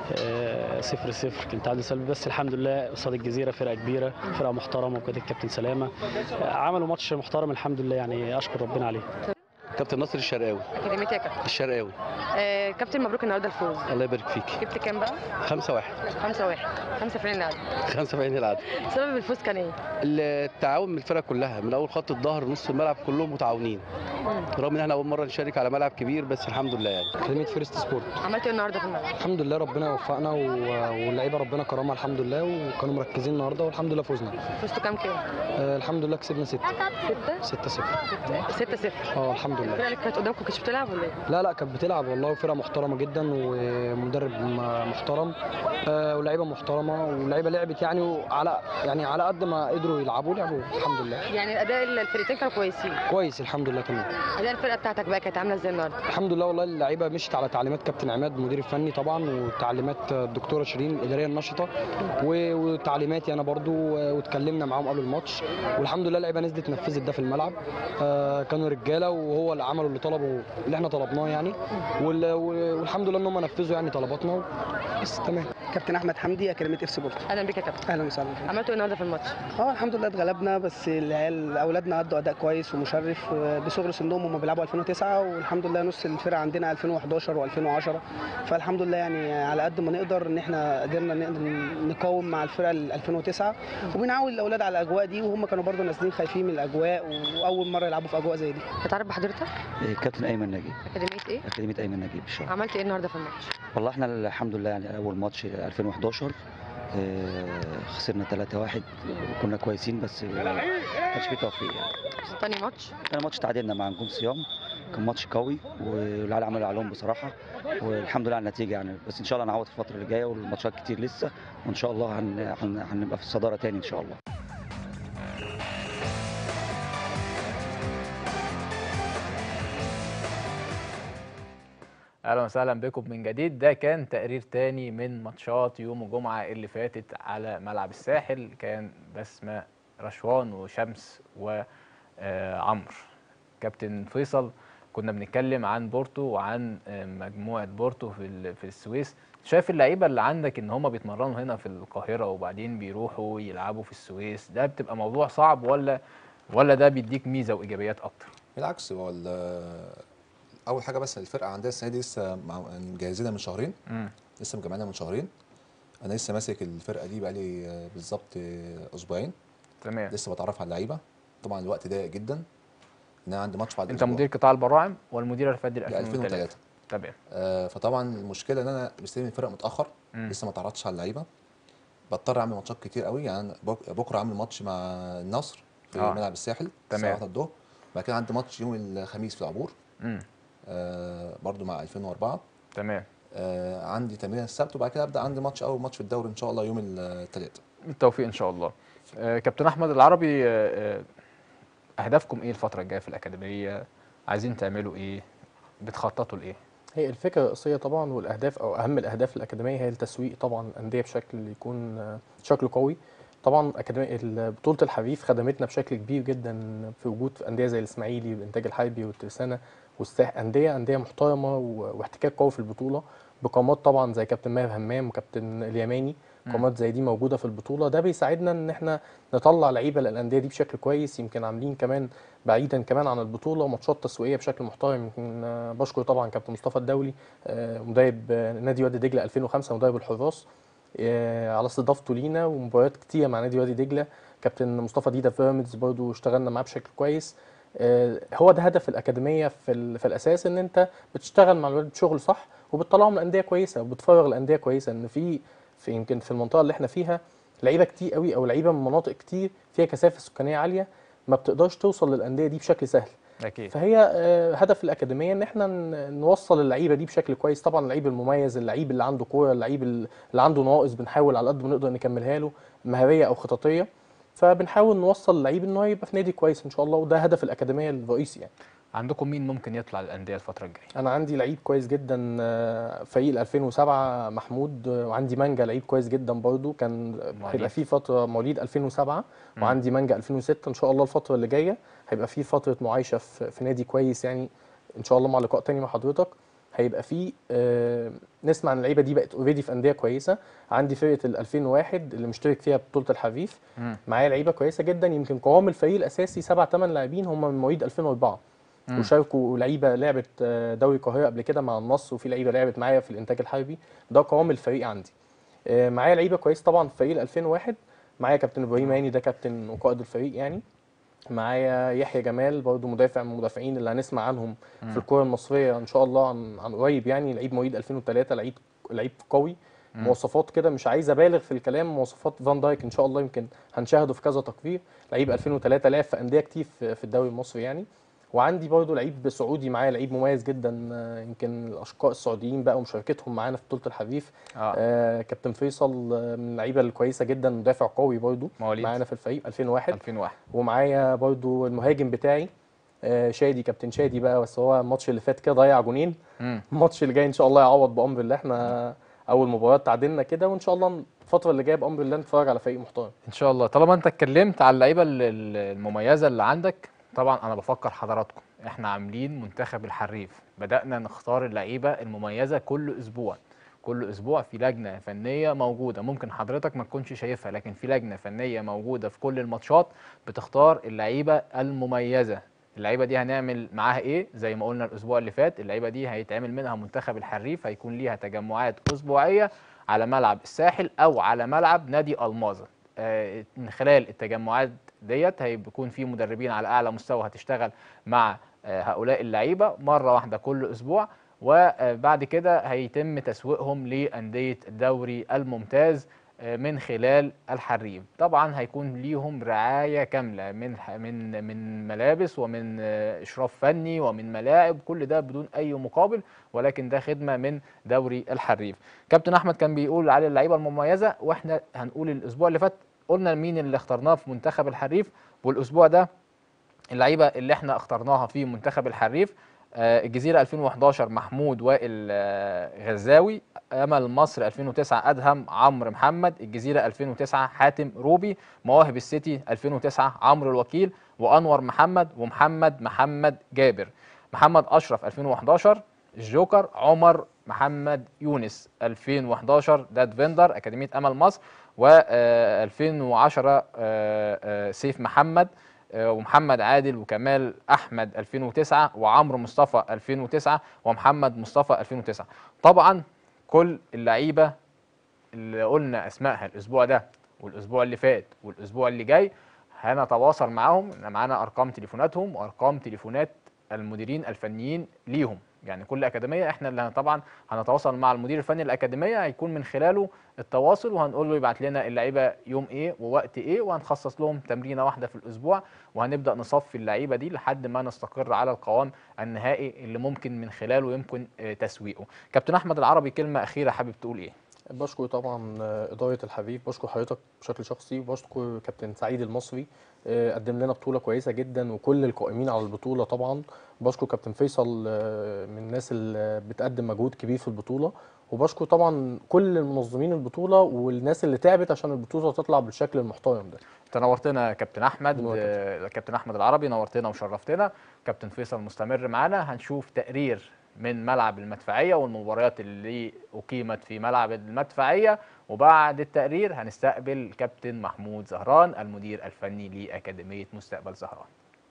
آه، صفر صفر كان تعادل سلبي بس الحمد لله قصاد الجزيره فرقه كبيره فرقه محترمه وكانت الكابتن سلامه آه، عملوا ماتش محترم الحمد لله يعني اشكر ربنا عليه كابتن ناصر الشرقاوي اكاديميه يا كابتن الشرقاوي آه كابتن مبروك النهارده الفوز الله يبارك فيك جبت كام بقى 5 1 5 1 5 فين العدد 5 في عين العدد سبب الفوز كان ايه التعاون من الفرق كلها من اول خط الظهر نص الملعب كلهم متعاونين رغم ان احنا اول مره نشارك على ملعب كبير بس الحمد لله يعني اكاديميه فيرست سبورت عملت ايه النهارده في الملعب الحمد لله ربنا وفقنا و- واللعيبه ربنا كرمها الحمد لله وكانوا مركزين النهارده والحمد لله فزنا فزتوا كام كام آه الحمد لله كسبنا 6 6 6 0 6 0 اه الحمد الفرقه لله اللي كانت قدامكم كانتش بتلعب ولا ايه لا لا كانت بتلعب والله وفرقه محترمه جدا ومدرب م- محترم آه ولاعيبه محترمه واللعيبه لعبت يعني وعلى يعني على قد ما قدروا يلعبوا لعبوا الحمد لله يعني اداء الفرقتين كانوا كويسين كويس الحمد لله تمام اداء الفرقه بتاعتك بقى كانت عامله ازاي النهارده الحمد لله والله اللعيبه مشت على تعليمات كابتن عماد المدير الفني طبعا وتعليمات الدكتوره شيرين الاداريه النشطه و- وتعليماتي انا برضو و- واتكلمنا معاهم قبل الماتش والحمد لله اللعيبه نزلت نفذت ده في الملعب آه كانوا رجاله وهو اللي عملوا اللي طلبوا اللي احنا طلبناه يعني وال- والحمد لله ان هم نفذوا يعني طلباتنا بس تمام كابتن احمد حمدي اكاديميه اف سبورت اهلا بيك يا كابتن اهلا وسهلا عملتوا ايه النهارده في الماتش اه الحمد لله اتغلبنا بس العيال اولادنا ادوا اداء كويس ومشرف آه، بصغر سنهم هم بيلعبوا 2009 والحمد لله نص الفرقه عندنا 2011 و2010 فالحمد لله يعني على قد ما نقدر ان احنا قدرنا نقدر نقاوم مع الفرقه ال 2009 وبنعود الاولاد على الاجواء دي وهم كانوا برضو نازلين خايفين من الاجواء واول مره يلعبوا في اجواء زي دي هتعرف بحضرتك إيه، كابتن ايمن نجيب اكاديميه ايه اكاديميه ايمن نجيب الشهر عملت ايه النهارده في الماتش والله احنا الحمد لله يعني اول ماتش 2011 آه، خسرنا 3-1 كنا كويسين بس ما كانش فيه توفيق يعني تاني ماتش كان ماتش تعادلنا مع نجوم صيام كان ماتش قوي والعيال عملوا عليهم بصراحه والحمد لله على النتيجه يعني بس ان شاء الله نعوض في الفتره اللي جايه والماتشات كتير لسه وان شاء الله هن... هن... هنبقى في الصداره تاني ان شاء الله اهلا وسهلا بكم من جديد ده كان تقرير تاني من ماتشات يوم الجمعه اللي فاتت على ملعب الساحل كان بسمه رشوان وشمس وعمرو كابتن فيصل كنا بنتكلم عن بورتو وعن آه، مجموعه بورتو في ال- في السويس شايف اللعيبه اللي عندك ان هم بيتمرنوا هنا في القاهره وبعدين بيروحوا يلعبوا في السويس ده بتبقى موضوع صعب ولا ولا ده بيديك ميزه وايجابيات اكتر بالعكس هو ال- اول حاجه بس الفرقه عندها السنه دي لسه مع- يعني مجهزينها من شهرين مم. لسه مجمعينها من شهرين انا لسه ماسك الفرقه دي بقالي آه، بالظبط آه، اسبوعين تمام لسه بتعرف على اللعيبه طبعا الوقت ضيق جدا ان انا عندي ماتش بعد انت أسبوع. مدير قطاع البراعم والمدير الفني ل ل 2003 2003 تمام آه فطبعا المشكله ان انا مستلم الفرق متاخر مم. لسه ما اتعرضتش على اللعيبه بضطر اعمل ماتشات كتير قوي يعني أنا بك- بكره عامل ماتش مع النصر في آه. ملعب الساحل تمام. الساعه 1 الظهر بعد كده عندي ماتش يوم الخميس في العبور مم. آه برضو مع 2004 تمام آه عندي تمرين السبت وبعد كده ابدا عندي ماتش اول ماتش في الدوري ان شاء الله يوم الثلاث بالتوفيق ان شاء الله آه، كابتن احمد العربي آه، آه، اهدافكم ايه الفتره الجايه في الاكاديميه عايزين تعملوا ايه بتخططوا لايه هي الفكرة الرئيسية طبعا والأهداف أو أهم الأهداف الأكاديمية هي التسويق طبعا الأندية بشكل يكون آه، شكل قوي طبعا أكاديمية ال- بطولة الحريف خدمتنا بشكل كبير جدا في وجود أندية زي الإسماعيلي والإنتاج الحربي والترسانة والساح أندية أندية محترمة و- واحتكاك قوي في البطولة بقامات طبعا زي كابتن ماهر همام وكابتن اليماني مم. قامات زي دي موجودة في البطولة ده بيساعدنا إن إحنا نطلع لعيبة للأندية دي بشكل كويس يمكن عاملين كمان بعيدا كمان عن البطولة ماتشات تسويقية بشكل محترم يمكن آه، بشكر طبعا كابتن مصطفى الدولي آه، مدرب آه، نادي وادي دجله 2005 مدرب الحراس آه، على استضافته لينا ومباريات كتير مع نادي وادي دجله كابتن مصطفى ديدا بيراميدز برضو اشتغلنا معاه بشكل كويس آه، هو ده هدف الاكاديميه في, ال- في الاساس ان انت بتشتغل مع الولاد بشغل صح وبتطلعهم لانديه كويسه وبتفرغ لانديه كويسه ان في في يمكن في المنطقه اللي احنا فيها لعيبه كتير قوي او لعيبه من مناطق كتير فيها كثافه سكانيه عاليه ما بتقدرش توصل للانديه دي بشكل سهل اكيد فهي آه، هدف الاكاديميه ان احنا ن- نوصل اللعيبه دي بشكل كويس طبعا اللعيب المميز اللعيب اللي عنده كوره اللعيب اللي عنده نواقص بنحاول على قد ما نقدر نكملها له مهاريه او خططيه فبنحاول نوصل اللعيب ان هو يبقى في نادي كويس ان شاء الله وده هدف الاكاديميه الرئيسي يعني عندكم مين ممكن يطلع للانديه الفتره الجايه انا عندي لعيب كويس جدا آه، فريق ال 2007 محمود آه، وعندي مانجا لعيب كويس جدا برضو كان هيبقى في فتره مواليد 2007 مم. وعندي مانجا 2006 ان شاء الله الفتره اللي جايه هيبقى في فتره معايشه في, في نادي كويس يعني ان شاء الله مع لقاء تاني مع حضرتك هيبقى في آه، نسمع عن اللعيبه دي بقت اوريدي في انديه كويسه عندي فرقه ال 2001 اللي مشترك فيها بطوله الحريف مم. معايا لعيبه كويسه جدا يمكن قوام الفريق الاساسي سبع ثمان لاعبين هم من مواليد 2004 مم. وشاركوا لعيبه لعبت آه، دوري القاهره قبل كده مع النصر وفي لعيبه لعبت معايا في الانتاج الحربي ده قوام الفريق عندي آه، معايا لعيبه كويس طبعا في فريق ال 2001 معايا كابتن ابراهيم هاني ده كابتن وقائد الفريق يعني معايا يحيى جمال برضه مدافع من المدافعين اللي هنسمع عنهم مم. في الكره المصريه ان شاء الله عن عن قريب يعني لعيب مواليد 2003 لعيب لعيب قوي مم. مواصفات كده مش عايز ابالغ في الكلام مواصفات فان دايك ان شاء الله يمكن هنشاهده في كذا تقرير لعيب 2003 لعب في انديه كتير في في الدوري المصري يعني وعندي برضه لعيب سعودي معايا لعيب مميز جدا آه، يمكن الاشقاء السعوديين بقى ومشاركتهم معانا في بطوله الحريف اه آه كابتن فيصل آه، من اللعيبه الكويسه جدا مدافع قوي برضه مواليد معانا في الفريق 2001 2001 ومعايا برضه المهاجم بتاعي آه شادي كابتن شادي بقى بس هو الماتش اللي فات كده ضيع جونين مم. الماتش اللي جاي ان شاء الله يعوض بامر الله احنا اول مباراه تعادلنا كده وان شاء الله الفتره اللي جايه بامر الله نتفرج على فريق محترم ان شاء الله طالما انت اتكلمت على اللعيبه ال- ال- المميزه اللي عندك طبعا انا بفكر حضراتكم احنا عاملين منتخب الحريف بدانا نختار اللعيبه المميزه كل اسبوع كل اسبوع في لجنه فنيه موجوده ممكن حضرتك ما تكونش شايفها لكن في لجنه فنيه موجوده في كل الماتشات بتختار اللعيبه المميزه اللعيبه دي هنعمل معاها ايه زي ما قلنا الاسبوع اللي فات اللعيبه دي هيتعمل منها منتخب الحريف هيكون ليها تجمعات اسبوعيه على ملعب الساحل او على ملعب نادي الماظه آه، من خلال التجمعات ديت هيكون في مدربين على اعلى مستوى هتشتغل مع آه، هؤلاء اللعيبه مره واحده كل اسبوع وبعد كده هيتم تسويقهم لانديه الدوري الممتاز آه، من خلال الحريم طبعا هيكون ليهم رعايه كامله من من من ملابس ومن آه، اشراف فني ومن ملاعب كل ده بدون اي مقابل ولكن ده خدمه من دوري الحريف كابتن احمد كان بيقول على اللعيبه المميزه واحنا هنقول الاسبوع اللي فات قلنا مين اللي اخترناه في منتخب الحريف والاسبوع ده اللعيبه اللي احنا اخترناها في منتخب الحريف آه، الجزيره 2011 محمود وائل آه، غزاوي امل مصر 2009 ادهم عمرو محمد الجزيره 2009 حاتم روبي مواهب السيتي 2009 عمرو الوكيل وانور محمد ومحمد محمد جابر محمد اشرف 2011 الجوكر عمر محمد يونس 2011 ده ديفندر اكاديميه امل مصر و 2010 سيف محمد آه، ومحمد عادل وكمال احمد 2009 وعمرو مصطفى 2009 ومحمد مصطفى 2009 طبعا كل اللعيبه اللي قلنا اسمائها الاسبوع ده والاسبوع اللي فات والاسبوع اللي جاي هنتواصل معاهم معانا ارقام تليفوناتهم وارقام تليفونات المديرين الفنيين ليهم يعني كل اكاديميه احنا اللي هن- طبعا هنتواصل مع المدير الفني الاكاديميه هيكون من خلاله التواصل وهنقول له يبعت لنا اللعيبه يوم ايه ووقت ايه وهنخصص لهم تمرينه واحده في الاسبوع وهنبدا نصفي اللعيبه دي لحد ما نستقر على القوام النهائي اللي ممكن من خلاله يمكن آه، تسويقه كابتن احمد العربي كلمه اخيره حابب تقول ايه بشكر طبعا آه، إدارة الحريف بشكر حضرتك بشكل شخصي وبشكر كابتن سعيد المصري آه، قدم لنا بطولة كويسة جدا وكل القائمين على البطولة طبعا بشكر كابتن فيصل آه، من الناس اللي بتقدم مجهود كبير في البطولة وبشكر طبعا كل المنظمين البطولة والناس اللي تعبت عشان البطولة تطلع بالشكل المحترم ده تنورتنا يا كابتن احمد آه، كابتن احمد العربي نورتنا وشرفتنا كابتن فيصل مستمر معانا هنشوف تقرير من ملعب المدفعيه والمباريات اللي اقيمت في ملعب المدفعيه وبعد التقرير هنستقبل كابتن محمود زهران المدير الفني لاكاديميه مستقبل زهران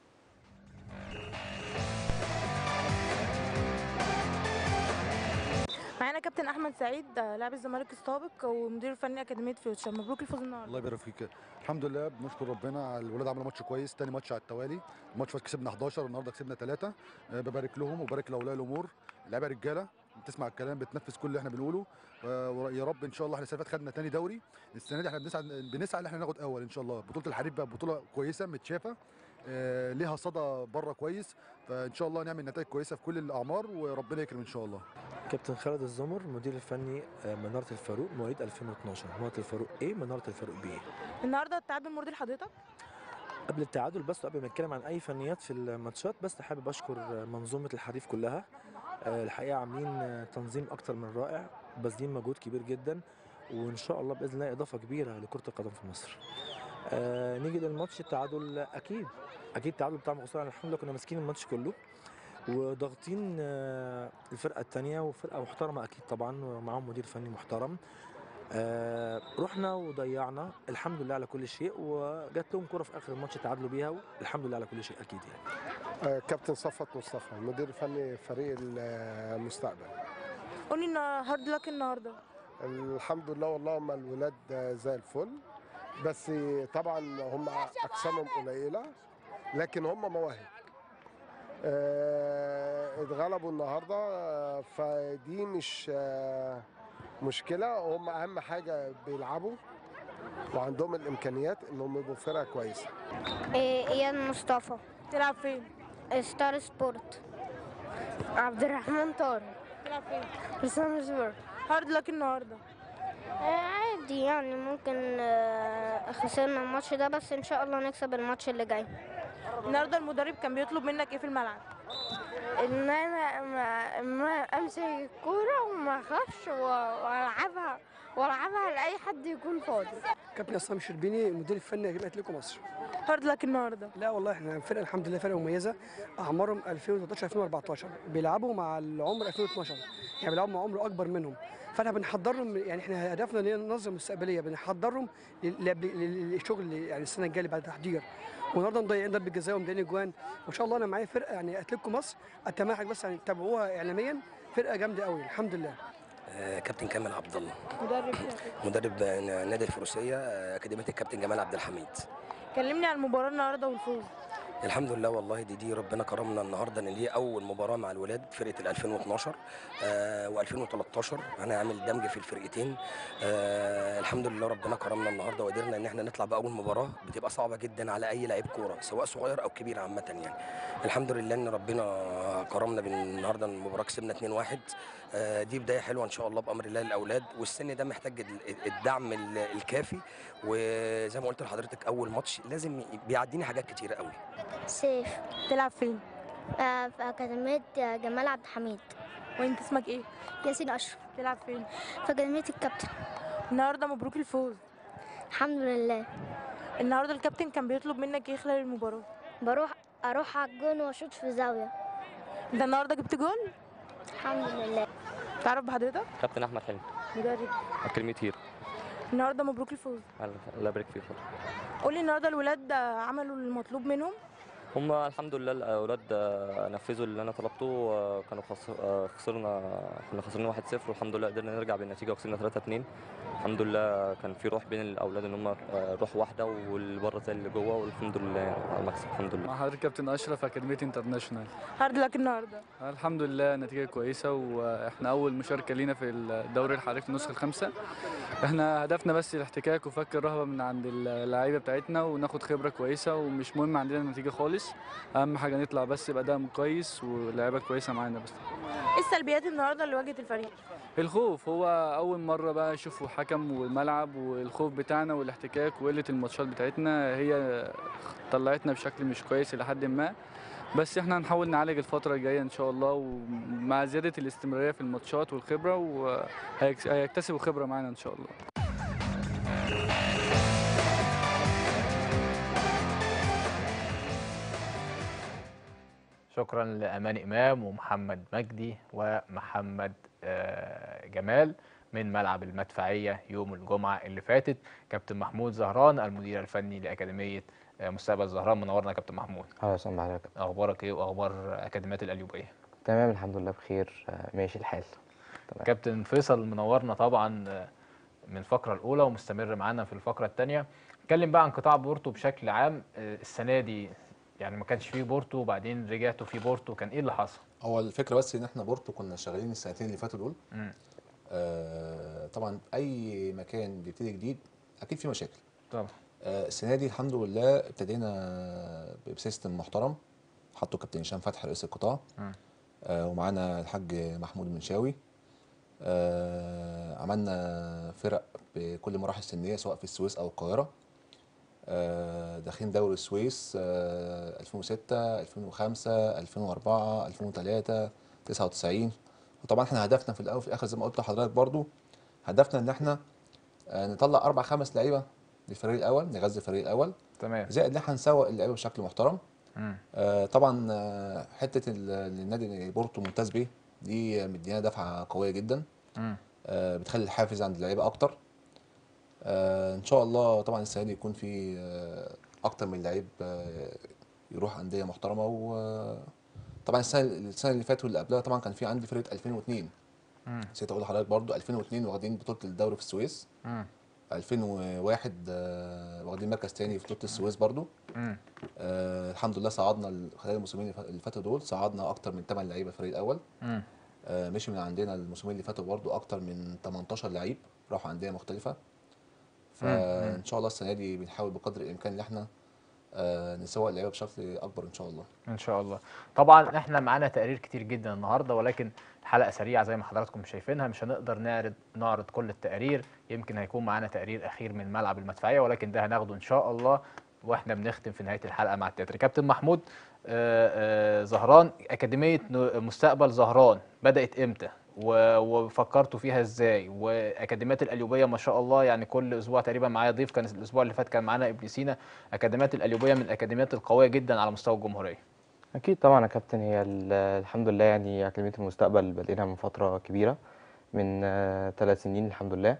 معانا كابتن احمد سعيد آه، لاعب الزمالك السابق ومدير فني اكاديميه فيوتشر مبروك الفوز النهارده الله يبارك فيك الحمد لله بنشكر ربنا على الولاد عملوا ماتش كويس تاني ماتش على التوالي الماتش فات كسبنا 11 والنهارده كسبنا 3 ببارك لهم وبارك لاولياء الامور لعيبه رجاله بتسمع الكلام بتنفذ كل اللي احنا بنقوله آه، ويا رب ان شاء الله احنا السنه اللي فاتت خدنا تاني دوري السنه دي احنا بنسعى بنسعى ان احنا ناخد اول ان شاء الله بطوله الحريف بقى بطوله كويسه متشافه آه، ليها صدى بره كويس فان شاء الله نعمل نتائج كويسه في كل الاعمار وربنا يكرم ان شاء الله كابتن خالد الزمر مدير الفني آه، منارة الفاروق مواليد 2012 منارة الفاروق A منارة الفاروق B النهارده التعادل مرضي لحضرتك قبل التعادل بس قبل ما نتكلم عن اي فنيات في الماتشات بس حابب اشكر آه، منظومة الحريف كلها آه، الحقيقة عاملين آه، تنظيم اكتر من رائع باذلين مجهود كبير جدا وان شاء الله باذن الله اضافة كبيرة لكرة القدم في مصر آه نيجي للماتش التعادل اكيد اكيد التعادل بتاع خسارة الحمد لله كنا ماسكين الماتش كله وضاغطين آه، الفرقه الثانيه وفرقه محترمه اكيد طبعا ومعاهم مدير فني محترم آه، رحنا وضيعنا الحمد لله على كل شيء وجات لهم كره في اخر الماتش تعادلوا بيها والحمد لله على كل شيء اكيد يعني آه، كابتن صفوت مصطفى مدير فني فريق المستقبل قولي ان هارد لك النهارده الحمد لله والله هم الولاد آه، زي الفل بس طبعا هم اجسامهم قليله لكن هم مواهب آه، اتغلبوا النهارده آه، فدي مش آه، مشكله هم اهم حاجه بيلعبوا وعندهم الامكانيات انهم يبقوا فرقه كويسه إيه، اياد مصطفى تلعب فين؟ ستار سبورت عبد الرحمن طارق تلعب فين؟ حسام زبر هارد لك النهارده عادي يعني ممكن آه، خسرنا الماتش ده بس ان شاء الله نكسب الماتش اللي جاي النهارده المدرب كان بيطلب منك ايه في الملعب؟ ان انا ما, ما امسك الكوره وما اخافش و- والعبها والعبها لاي حد يكون فاضي كابتن عصام الشربيني المدير الفني لجمعيه اتلتيكو مصر هارد لك النهارده لا والله احنا فرقه الحمد لله فرقه مميزه اعمارهم 2013 2014 بيلعبوا مع العمر 2012 يعني بيلعبوا مع عمر اكبر منهم فاحنا بنحضرهم يعني احنا هدفنا ان هي ننظم مستقبليه بنحضرهم لل- لل- للشغل يعني السنه الجايه اللي بعد التحضير والنهارده مضيعين ضربه جزاء ومضيعين اجوان وان شاء الله انا معايا فرقه يعني اتلتيكو مصر اتمنى بس يعني تتابعوها اعلاميا فرقه جامده قوي الحمد لله آه، كابتن كامل عبد الله مدرب مدرب آه، نادي الفروسيه آه، اكاديميه الكابتن جمال عبد الحميد كلمني عن المباراه النهارده والفوز الحمد لله والله دي دي ربنا كرمنا النهارده ان دي اول مباراه مع الولاد فرقه ال 2012 آه و2013 انا عامل دمج في الفرقتين آه الحمد لله ربنا كرمنا النهارده وقدرنا ان احنا نطلع باول مباراه بتبقى صعبه جدا على اي لعيب كوره سواء صغير او كبير عامه يعني الحمد لله ان ربنا كرمنا بالنهارده المباراه كسبنا 2-1 آه دي بدايه حلوه ان شاء الله بامر الله للاولاد والسن ده محتاج ال- الدعم ال- الكافي وزي ما قلت لحضرتك اول ماتش لازم بيعديني حاجات كتيره قوي سيف تلعب فين؟ آه في أكاديمية آه، جمال عبد الحميد وانت اسمك ايه؟ ياسين أشرف تلعب فين؟ في أكاديمية الكابتن النهارده مبروك الفوز الحمد لله النهارده الكابتن كان بيطلب منك ايه خلال المباراه؟ بروح أروح على الجون وأشوط في زاوية انت النهارده جبت جول؟ الحمد لله تعرف بحضرتك؟ كابتن احمد حلمي مدرب اكاديميه هيرو النهارده مبروك الفوز الله يبارك فيك قولي النهارده الولاد عملوا المطلوب منهم هم الحمد لله الاولاد آه، نفذوا اللي انا طلبته آه، كانوا خس- آه، خسرنا كنا خسرانين 1-0 والحمد لله قدرنا نرجع بالنتيجه وكسبنا 3-2 الحمد لله كان في روح بين الاولاد ان هم آه، روح واحده واللي بره زي اللي جوه والحمد لله يعني على المكسب الحمد لله مع حضرتك كابتن اشرف اكاديميه انترناشونال هارد لك النهارده الحمد لله نتيجه كويسه واحنا اول مشاركه لينا في الدوري الحريف النسخه الخامسه احنا هدفنا بس الاحتكاك وفك الرهبه من عند اللعيبه بتاعتنا وناخد خبره كويسه ومش مهم عندنا النتيجه خالص اهم حاجه نطلع بس باداء كويس واللعيبه كويسه معانا بس ايه السلبيات النهارده اللي واجهت الفريق الخوف هو اول مره بقى يشوفوا حكم والملعب والخوف بتاعنا والاحتكاك وقله الماتشات بتاعتنا هي طلعتنا بشكل مش كويس الى حد ما بس احنا هنحاول نعالج الفتره الجايه ان شاء الله ومع زياده الاستمراريه في الماتشات والخبره وهيكتسبوا خبره معانا ان شاء الله شكرا لأمان إمام ومحمد مجدي ومحمد آه، جمال من ملعب المدفعية يوم الجمعة اللي فاتت كابتن محمود زهران المدير الفني لأكاديمية آه، مستقبل زهران منورنا يا كابتن محمود اهلا وسهلا بحضرتك أخبارك إيه وأخبار أكاديميات الأليوبية تمام الحمد لله بخير آه، ماشي الحال تمام كابتن فيصل منورنا طبعا آه، من الفقرة الأولى ومستمر معانا في الفقرة الثانية اتكلم بقى عن قطاع بورتو بشكل عام آه، السنة دي يعني ما كانش فيه بورتو وبعدين رجعتوا في بورتو كان إيه اللي حصل؟ هو الفكره بس ان احنا بورتو كنا شغالين السنتين اللي فاتوا دول مم. آه طبعا اي مكان بيبتدي جديد اكيد في مشاكل طبعا آه السنه دي الحمد لله ابتدينا بسيستم محترم حطوا كابتن هشام فتحي رئيس القطاع مم. آه ومعانا الحاج محمود المنشاوي آه عملنا فرق بكل مراحل سنيه سواء في السويس او القاهره آه داخلين دوري السويس آه 2006 2005 2004 2003 99 وطبعا احنا هدفنا في الاول وفي الاخر زي ما قلت لحضرتك برضو هدفنا ان احنا آه نطلع اربع خمس لعيبه للفريق الاول نغذي الفريق الاول تمام زائد ان احنا نسوق اللعيبه بشكل محترم مم. آه طبعا آه حته ال- النادي بورتو ممتاز بيه دي مدينا دفعه قويه جدا مم. آه بتخلي الحافز عند اللعيبه اكتر آه ان شاء الله طبعا السنه دي يكون في آه اكتر من لعيب آه يروح انديه محترمه وطبعا السنه السنه اللي فاتت واللي قبلها طبعا كان في عندي فرقه 2002 مم. نسيت اقول لحضرتك برضو 2002 واخدين بطوله الدوري في السويس مم. 2001 آه، واخدين مركز تاني في بطوله السويس برضو مم. آه الحمد لله صعدنا ال- خلال الموسمين اللي فا- اللي فاتوا دول صعدنا اكتر من 8 لعيبه الفريق الاول مم. آه مشي من عندنا الموسمين اللي فاتوا برضو اكتر من 18 لعيب راحوا انديه مختلفه فان شاء الله السنه دي بنحاول بقدر الامكان ان احنا آه نسوق اللعيبه بشكل اكبر ان شاء الله ان شاء الله طبعا احنا معانا تقارير كتير جدا النهارده ولكن الحلقه سريعه زي ما حضراتكم شايفينها مش هنقدر نعرض نعرض كل التقارير يمكن هيكون معانا تقرير اخير من ملعب المدفعيه ولكن ده هناخده ان شاء الله واحنا بنختم في نهايه الحلقه مع التتر كابتن محمود آه، آه، زهران اكاديميه ن- مستقبل زهران بدات امتى و- وفكرتوا فيها ازاي واكاديميات القليوبيه ما شاء الله يعني كل اسبوع تقريبا معايا ضيف كان الاسبوع اللي فات كان معانا ابن سينا اكاديميات القليوبيه من الاكاديميات القويه جدا على مستوى الجمهوريه اكيد طبعا يا كابتن هي ال- الحمد لله يعني اكاديميه المستقبل بدينا من فتره كبيره من ثلاث سنين الحمد لله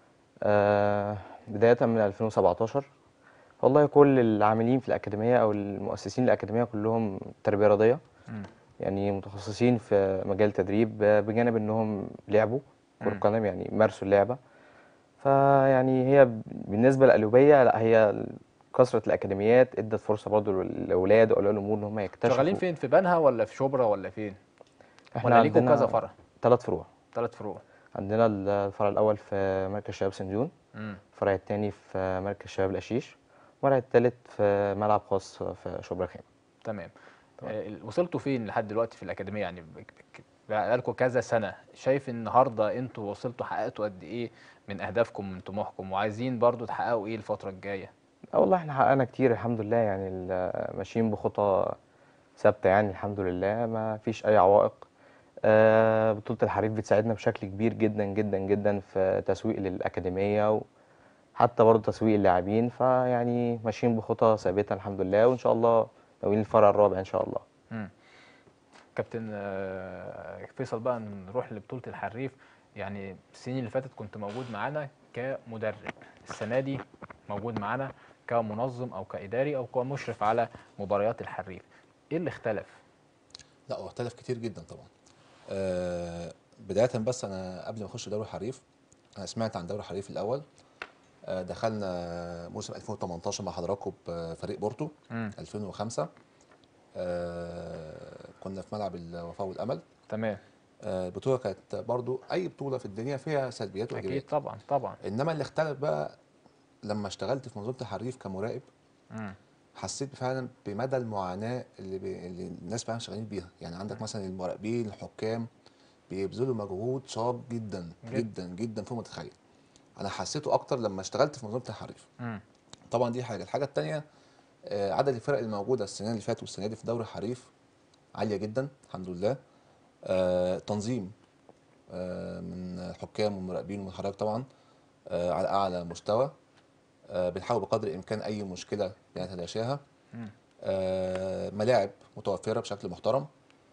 آه، بدايه من 2017 والله كل العاملين في الاكاديميه او المؤسسين الاكاديميه كلهم تربيه رياضيه مم. يعني متخصصين في مجال التدريب آه، بجانب انهم لعبوا كره مم. قدم يعني مارسوا اللعبه فيعني هي ب- بالنسبه للقلوبيه لا هي كثره الاكاديميات ادت فرصه برضه للاولاد واولياء الامور ان هم يكتشفوا شغالين فين في بنها ولا في شبرا ولا فين احنا ولا ليكوا عندنا كذا فرع ثلاث فروع ثلاث فروع عندنا الفرع الاول في مركز شباب سان جون مم. الفرع الثاني في مركز شباب القشيش الفرع الثالث في ملعب خاص في شبرا الخيمه تمام آه، وصلتوا فين لحد دلوقتي في الاكاديميه يعني بك- بك- بقالكوا كذا سنه شايف النهارده انتوا وصلتوا حققتوا قد ايه من اهدافكم من طموحكم وعايزين برضو تحققوا ايه الفتره الجايه اه والله احنا حققنا كتير الحمد لله يعني ال- ماشيين بخطى ثابته يعني الحمد لله ما فيش اي عوائق آه، بطوله الحريف بتساعدنا بشكل كبير جدا جدا جدا في تسويق للاكاديميه وحتى برضه تسويق اللاعبين فيعني ماشيين بخطى ثابته الحمد لله وان شاء الله ناويين الفرع الرابع ان شاء الله مم. كابتن آه، فيصل بقى نروح لبطوله الحريف يعني السنين اللي فاتت كنت موجود معانا كمدرب السنه دي موجود معانا كمنظم او كاداري او كمشرف على مباريات الحريف ايه اللي اختلف لا هو اختلف كتير جدا طبعا آه بدايه بس انا قبل ما اخش دوري الحريف انا سمعت عن دوري الحريف الاول آه دخلنا موسم 2018 مع حضراتكم بفريق بورتو مم. 2005 آه كنا في ملعب الوفاء والامل تمام آه البطوله كانت برضو اي بطوله في الدنيا فيها سلبيات اكيد وايجابيات طبعا طبعا انما اللي اختلف بقى لما اشتغلت في منظومه الحريف كمراقب مم. حسيت فعلا بمدى المعاناه اللي, بي... اللي الناس فعلا شغالين بيها يعني عندك مثلا المراقبين الحكام بيبذلوا مجهود شاق جدا جدا. جدا جدا فوق ما تتخيل انا حسيته اكتر لما اشتغلت في منظومه الحريف مم. طبعا دي حاجه الحاجه الثانيه عدد الفرق الموجوده السنه اللي فاتت والسنه دي في دوري الحريف عاليه جدا الحمد لله آه، تنظيم آه، من الحكام والمراقبين ومن حضرتك طبعا آه، على اعلى مستوى آه، بنحاول بقدر الامكان اي مشكله نتلاشاها مم. آه، ملاعب متوفره بشكل محترم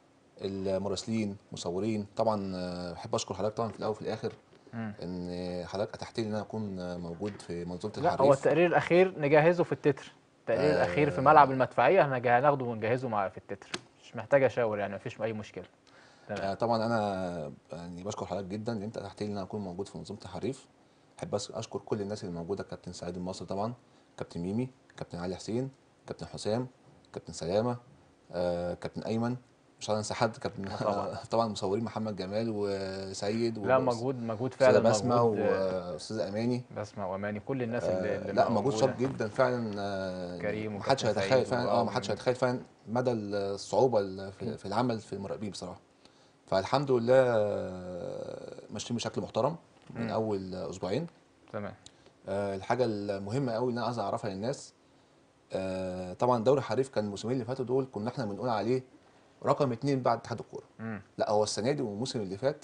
المراسلين مصورين طبعا آه، بحب اشكر حضرتك طبعا في الاول وفي الاخر مم. ان حضرتك اتحت لي ان انا اكون آه، موجود في منظومه لا الحريف هو التقرير الاخير نجهزه في التتر التقرير آه. الاخير في ملعب المدفعيه هنجه- هناخده ونجهزه مع في التتر مش محتاج اشاور يعني مفيش اي مشكله آه، طبعا انا يعني بشكر حضرتك جدا ان انت اتحت لي ان انا اكون موجود في منظومه الحريف احب أس- اشكر كل الناس اللي موجوده كابتن سعيد المصري طبعا كابتن ميمي كابتن علي حسين كابتن حسام كابتن سلامه آه، كابتن ايمن مش هنسى حد كابتن طبعا. طبعا المصورين محمد جمال وسيد لا وأس- مجهود مجهود أستاذة فعلا بسمه مجهود آه، واستاذ اماني بسمه واماني كل الناس اللي, آه اللي لا مجهود موجودة. شاق جدا فعلا آه كريم ما حدش وكابتن هيتخيل سعيد فعلا و- اه ما حدش هيتخيل فعلا مدى الصعوبه اللي في, في العمل في المراقبين بصراحه فالحمد لله آه، ماشيين بشكل محترم من مم. اول اسبوعين تمام آه الحاجه المهمه قوي اللي انا عايز اعرفها للناس آه طبعا دوري حريف كان الموسمين اللي فاتوا دول كنا احنا بنقول عليه رقم اتنين بعد اتحاد الكوره مم. لا هو السنه دي والموسم اللي فات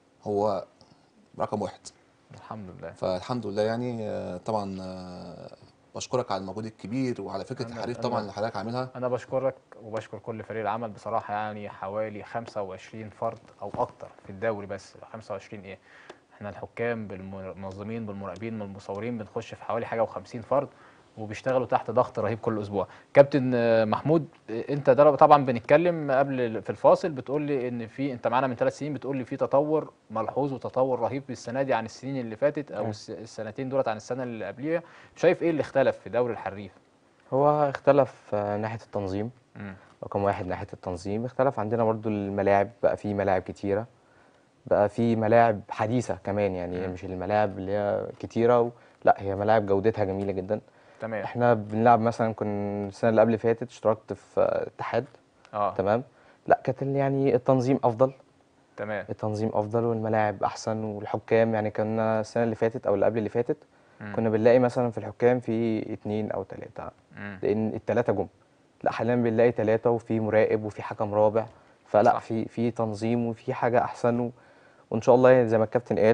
هو رقم واحد الحمد لله فالحمد لله يعني آه، طبعا آه، بشكرك على المجهود الكبير وعلى فكره أنا- الحريف أنا- طبعا اللي حضرتك عاملها انا بشكرك وبشكر كل فريق العمل بصراحه يعني حوالي 25 فرد او اكتر في الدوري بس 25 ايه احنا الحكام بالمنظمين بالمراقبين بالمصورين بنخش في حوالي حاجه و50 فرد وبيشتغلوا تحت ضغط رهيب كل اسبوع كابتن آه، محمود آه، انت ده طبعا بنتكلم قبل في الفاصل بتقول لي ان في انت معانا من ثلاث سنين بتقول لي في تطور ملحوظ وتطور رهيب السنه دي عن السنين اللي فاتت او مم. الس- السنتين دولت عن السنه اللي قبليها شايف ايه اللي اختلف في دوري الحريف هو اختلف آه، ناحية التنظيم مم. رقم واحد ناحية التنظيم اختلف عندنا برضو الملاعب بقى في ملاعب كتيرة بقى في ملاعب حديثة كمان يعني مم. مش الملاعب اللي هي كتيرة و... لا هي ملاعب جودتها جميلة جدا تمام احنا بنلعب مثلا كنا السنة اللي قبل فاتت اشتركت في آه، اتحاد اه تمام لا كانت ال- يعني التنظيم افضل تمام التنظيم افضل والملاعب احسن والحكام يعني كنا السنة اللي فاتت او اللي قبل اللي فاتت مم. كنا بنلاقي مثلا في الحكام في اتنين او تلاتة مم. لان التلاتة جم لا حاليا بنلاقي تلاتة وفي مراقب وفي حكم رابع فلا صح. في في تنظيم وفي حاجة احسن و... وان شاء الله يعني زي ما الكابتن قال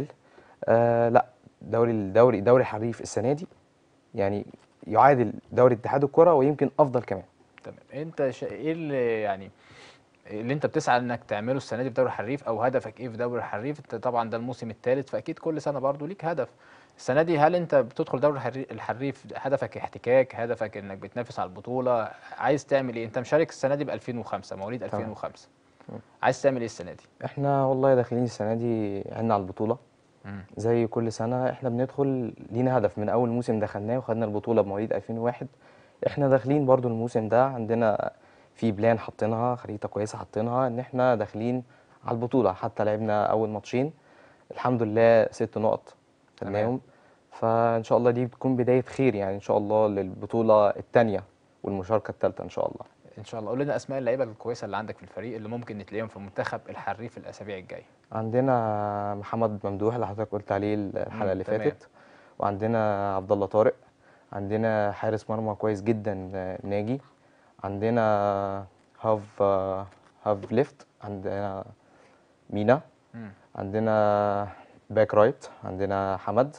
آه لا دوري الدوري دوري الحريف السنة دي يعني يعادل دوري اتحاد الكرة ويمكن افضل كمان تمام انت شا... ايه اللي يعني اللي انت بتسعى انك تعمله السنه دي في دوري الحريف او هدفك ايه في دوري الحريف انت طبعا ده الموسم الثالث فاكيد كل سنه برضو ليك هدف السنه دي هل انت بتدخل دوري الحري- الحريف هدفك احتكاك هدفك انك بتنافس على البطوله عايز تعمل ايه انت مشارك السنه دي ب 2005 مواليد تمام. 2005 مم. عايز تعمل ايه السنه دي احنا والله داخلين السنة دي عنا على البطولة مم. زي كل سنة احنا بندخل لينا هدف من أول موسم دخلناه وخدنا البطولة بمواليد 2001 احنا داخلين برضو الموسم ده عندنا في بلان حاطينها خريطة كويسة حاطينها ان احنا داخلين على البطولة حتى لعبنا أول ماتشين الحمد لله ست نقط خدناهم فإن شاء الله دي بتكون بداية خير يعني إن شاء الله للبطولة التانية والمشاركة التالتة إن شاء الله ان شاء الله قول لنا اسماء اللعيبه الكويسه اللي عندك في الفريق اللي ممكن نتلاقيهم في منتخب الحريف الاسابيع الجايه عندنا محمد ممدوح اللي حضرتك قلت عليه الحلقة مم، اللي تمام. فاتت وعندنا عبد الله طارق عندنا حارس مرمى كويس جدا آه، ناجي عندنا هاف آه، هاف ليفت عندنا مينا مم. عندنا باك رايت عندنا حمد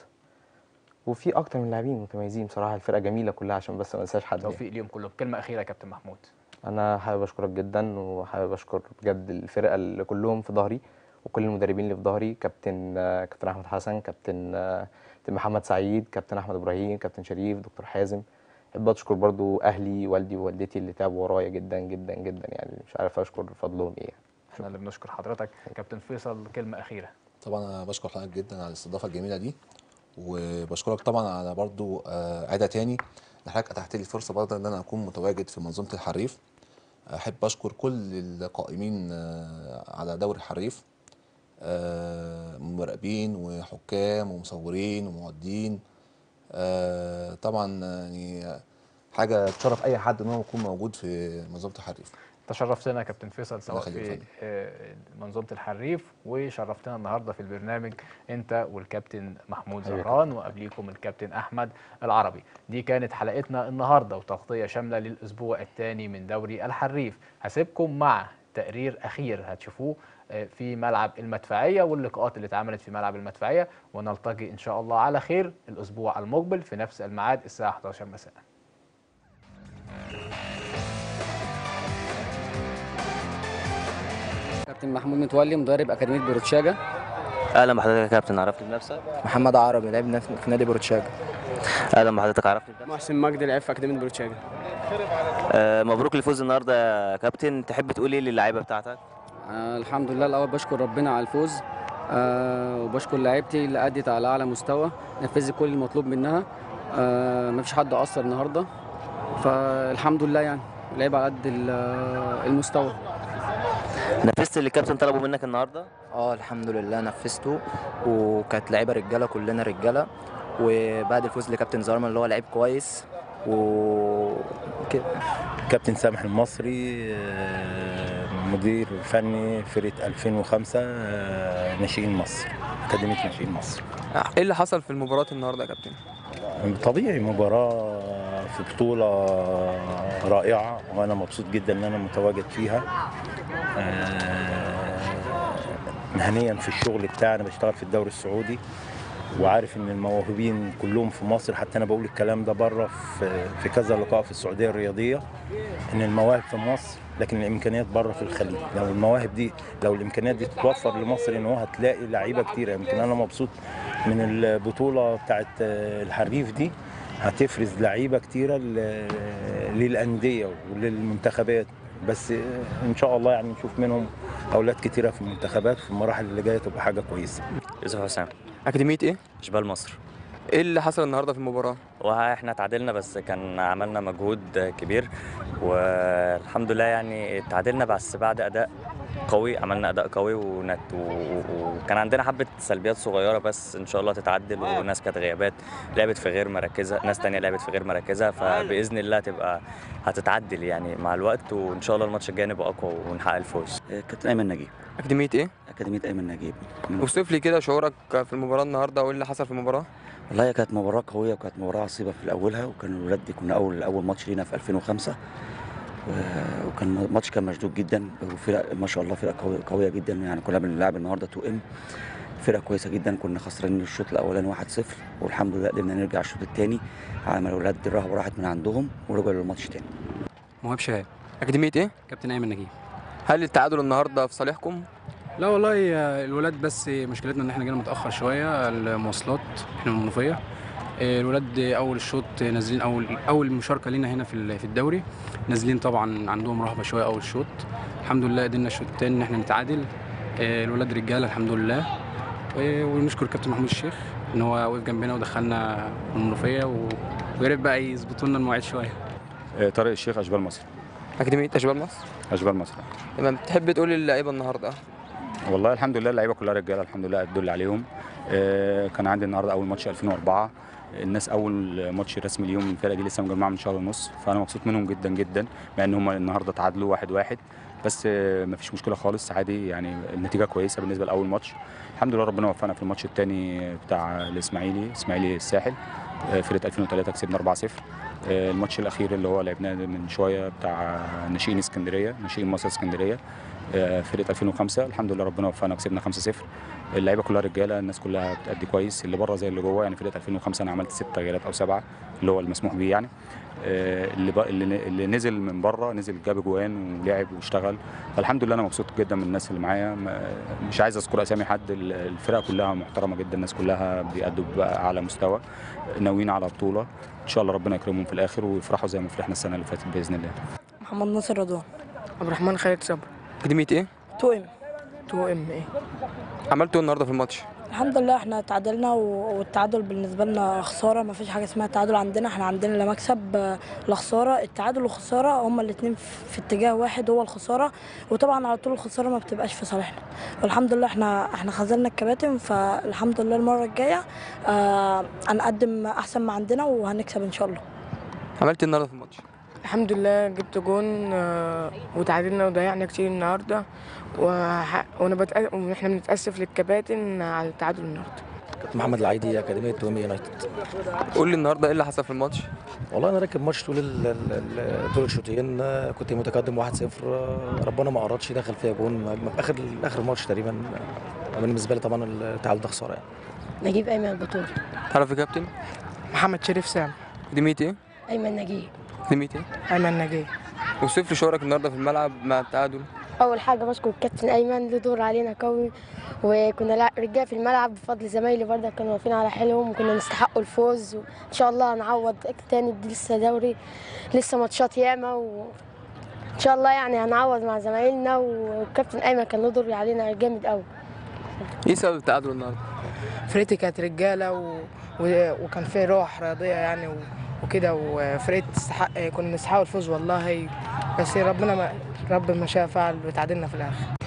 وفي اكتر من لاعبين متميزين بصراحه الفرقه جميله كلها عشان بس ما انساش حد يعني. توفيق ليهم كلهم كلمه اخيره يا كابتن محمود انا حابب اشكرك جدا وحابب اشكر بجد الفرقه اللي كلهم في ظهري وكل المدربين اللي في ظهري كابتن آه، كابتن احمد حسن كابتن آه، كابتن محمد سعيد كابتن احمد ابراهيم كابتن شريف دكتور حازم احب اشكر برضو اهلي والدي ووالدتي اللي تعبوا ورايا جدا جدا جدا يعني مش عارف اشكر فضلهم ايه احنا اللي بنشكر حضرتك كابتن فيصل كلمه اخيره طبعا انا بشكر حضرتك جدا على الاستضافه الجميله دي وبشكرك طبعا على برضو آه، عاده تاني ان حضرتك اتحت لي الفرصه برضه ان انا اكون متواجد في منظومه الحريف احب اشكر كل القائمين آه، على دوري الحريف آه، مراقبين وحكام ومصورين ومعدين آه، طبعا يعني حاجه تشرف اي حد ان هو يكون موجود في منظومه الحريف تشرفتنا يا كابتن فيصل سواء الله يخليك يا في فندم. آه، منظومه الحريف وشرفتنا النهارده في البرنامج انت والكابتن محمود حبيبي يا زهران وقبليكم الكابتن احمد العربي دي كانت حلقتنا النهارده وتغطيه شامله للاسبوع الثاني من دوري الحريف هسيبكم مع تقرير اخير هتشوفوه آه، في ملعب المدفعيه واللقاءات اللي اتعملت في ملعب المدفعيه ونلتقي ان شاء الله على خير الاسبوع المقبل في نفس الميعاد الساعه 11 مساء كابتن محمود متولي مدرب اكاديميه بروتشاجا اهلا بحضرتك يا كابتن عرفني بنفسك محمد عربي لعب في نادي بروتشاجا اهلا بحضرتك عرفني بنفسك محسن مجدي لعب في اكاديميه بروتشاجا آه مبروك الفوز النهارده يا كابتن تحب تقول ايه للعيبه بتاعتك آه الحمد لله الاول بشكر ربنا على الفوز آه وبشكر لعيبتي اللي ادت على اعلى مستوى نفذت كل المطلوب منها آه مفيش حد قصر النهارده فالحمد لله يعني لعيب على قد ال- المستوى نفذت اللي الكابتن طلبه منك النهارده اه الحمد لله نفذته وكانت لعيبه رجاله كلنا رجاله وبعد الفوز لكابتن زارما اللي هو لعيب كويس وكده كابتن سامح المصري آه، مدير فني فرقة 2005 آه، ناشئين مصر أكاديمية ناشئين مصر ايه اللي حصل في المباراة النهارده يا كابتن؟ طبيعي مباراة في بطولة رائعة وأنا مبسوط جدا إن أنا متواجد فيها آه، مهنيا في الشغل بتاعي أنا بشتغل في الدوري السعودي وعارف ان الموهوبين كلهم في مصر حتى انا بقول الكلام ده بره في في كذا لقاء في السعوديه الرياضيه ان المواهب في مصر لكن الامكانيات بره في الخليج لو المواهب دي لو الامكانيات دي تتوفر لمصر ان هو هتلاقي لعيبه كتيره يمكن انا مبسوط من البطوله بتاعت الحريف دي هتفرز لعيبه كتيره ل- للانديه وللمنتخبات بس ان شاء الله يعني نشوف منهم اولاد كتيره في المنتخبات في المراحل اللي جايه تبقى حاجه كويسه يوسف حسام اكاديمية ايه؟ شبال مصر ايه اللي حصل النهارده في المباراة؟ واحنا تعادلنا بس كان عملنا مجهود كبير والحمد لله يعني تعادلنا بس بعد اداء قوي عملنا اداء قوي ونت و- و- وكان عندنا حبه سلبيات صغيره بس ان شاء الله تتعدل وناس كانت غيابات لعبت في غير مراكزها ناس تانية لعبت في غير مراكزها فباذن الله تبقى هتتعدل يعني مع الوقت وان شاء الله الماتش الجاي نبقى اقوى ونحقق الفوز كابتن ايمن نجيب اكاديمية ايه؟ اكاديميه ايمن نجيب اوصف لي كده شعورك في المباراة النهارده وايه اللي حصل في المباراة؟ والله هي كانت مباراة قوية وكانت مباراة عصيبة في أولها وكان الولاد دي كنا أول أول ماتش لينا في 2005 و- وكان ماتش كان مشدود جدا وفرق ما شاء الله فرقة قوية, قوية جدا يعني كنا بنلعب النهارده 2 ام فرقة كويسة جدا كنا خسرانين الشوط الأولاني 1-0 والحمد لله قدرنا نرجع الشوط الثاني على ما الولاد دي الرهبة راحت من عندهم ورجعوا للماتش تاني مهاب شهاب اكاديمية ايه؟ كابتن ايمن نجيب هل التعادل النهارده في صالحكم؟ لا والله آه، الولاد بس مشكلتنا ان احنا جينا متاخر شويه المواصلات احنا من المنوفيه آه، الولاد اول الشوط نازلين اول اول مشاركه لينا هنا في ال- في الدوري نازلين طبعا عندهم رهبه شويه اول الشوط الحمد لله قدرنا الشوط الثاني ان احنا نتعادل آه، الولاد رجاله الحمد لله و- ونشكر كابتن محمود الشيخ ان هو وقف جنبنا ودخلنا من المنوفيه و- ويا ريت بقى يظبطوا لنا المواعيد شويه آه، طارق الشيخ اشبال مصر اكاديمية اشبال مصر اشبال مصر تمام تحب تقول للعيبة النهارده؟ والله الحمد لله اللعيبه كلها رجاله الحمد لله ادوا اللي عليهم آه، كان عندي النهارده اول ماتش 2004 الناس اول ماتش رسمي ليهم الفرقه دي لسه مجمعه من شهر ونص فانا مبسوط منهم جدا جدا مع ان هم النهارده تعادلوا واحد واحد بس آه، مفيش مشكله خالص عادي يعني النتيجه كويسه بالنسبه لاول ماتش الحمد لله ربنا وفقنا في الماتش الثاني بتاع الاسماعيلي اسماعيلي الساحل آه، فرقه 2003 كسبنا 4-0 آه، الماتش الاخير اللي هو لعبناه من شويه بتاع ناشئين اسكندريه ناشئين مصر اسكندريه آه، فرقه 2005 الحمد لله ربنا وفقنا وكسبنا 5-0 اللعيبه كلها رجاله الناس كلها بتأدي كويس اللي بره زي اللي جوه يعني فرقه 2005 انا عملت ست تغييرات او سبعه اللي هو المسموح بيه يعني آه، اللي ب... اللي اللي نزل من بره نزل جاب جوان ولعب واشتغل فالحمد لله انا مبسوط جدا من الناس اللي معايا ما- مش عايز اذكر اسامي حد ال- الفرقه كلها محترمه جدا الناس كلها بيأدوا باعلى مستوى ناويين على بطوله ان شاء الله ربنا يكرمهم في الاخر ويفرحوا زي ما فرحنا السنه اللي فاتت باذن الله محمد ناصر رضوان عبد الرحمن خالد صبري اكاديميه ايه؟ تو ام تو ام ايه عملتوا ايه النهارده في الماتش؟ الحمد لله احنا تعادلنا و- والتعادل بالنسبه لنا خساره ما فيش حاجه اسمها تعادل عندنا احنا عندنا لا مكسب آه، لا خساره التعادل والخساره هما الاثنين في اتجاه واحد هو الخساره وطبعا على طول الخساره ما بتبقاش في صالحنا والحمد لله احنا احنا خذلنا الكباتن فالحمد لله المره الجايه آه هنقدم احسن ما عندنا وهنكسب ان شاء الله عملت ايه النهارده في الماتش؟ الحمد لله جبت جون آه، وتعادلنا وضيعنا كتير النهارده وح- وانا بتأ... واحنا بنتاسف للكباتن على التعادل النهارده كابتن محمد العيدي اكاديميه تومي يونايتد قول لي النهارده ايه اللي حصل في الماتش؟ والله انا راكب ماتش طول ال- ال- ال- طول الشوطين آه، كنت متقدم 1-0 آه، ربنا ما اردش دخل فيها جون في اخر اخر ماتش تقريبا آه، بالنسبه لي طبعا التعادل ده خساره يعني نجيب ايمن البطول تعرف يا كابتن؟ محمد شريف سام اكاديميه ايه؟ ايمن نجيب اكاديميه ايه؟ ايمن نجيب وصف لي شعورك النهارده في الملعب مع التعادل اول حاجه بشكر الكابتن ايمن له دور علينا قوي وكنا لا- رجاله في الملعب بفضل زمايلي برضه كانوا واقفين على حيلهم وكنا نستحقوا الفوز وان شاء الله هنعوض تاني دي لسه دوري لسه ماتشات ياما وان شاء الله يعني هنعوض مع زمايلنا والكابتن ايمن كان له دور علينا جامد قوي ايه سبب التعادل النهارده؟ فرقتي كانت رجاله و... و... وكان في روح رياضيه يعني و... وكده وفرقتي تستحق كنا نستحق الفوز والله بس ربنا ما رب ما شاء فعل وتعادلنا في الاخر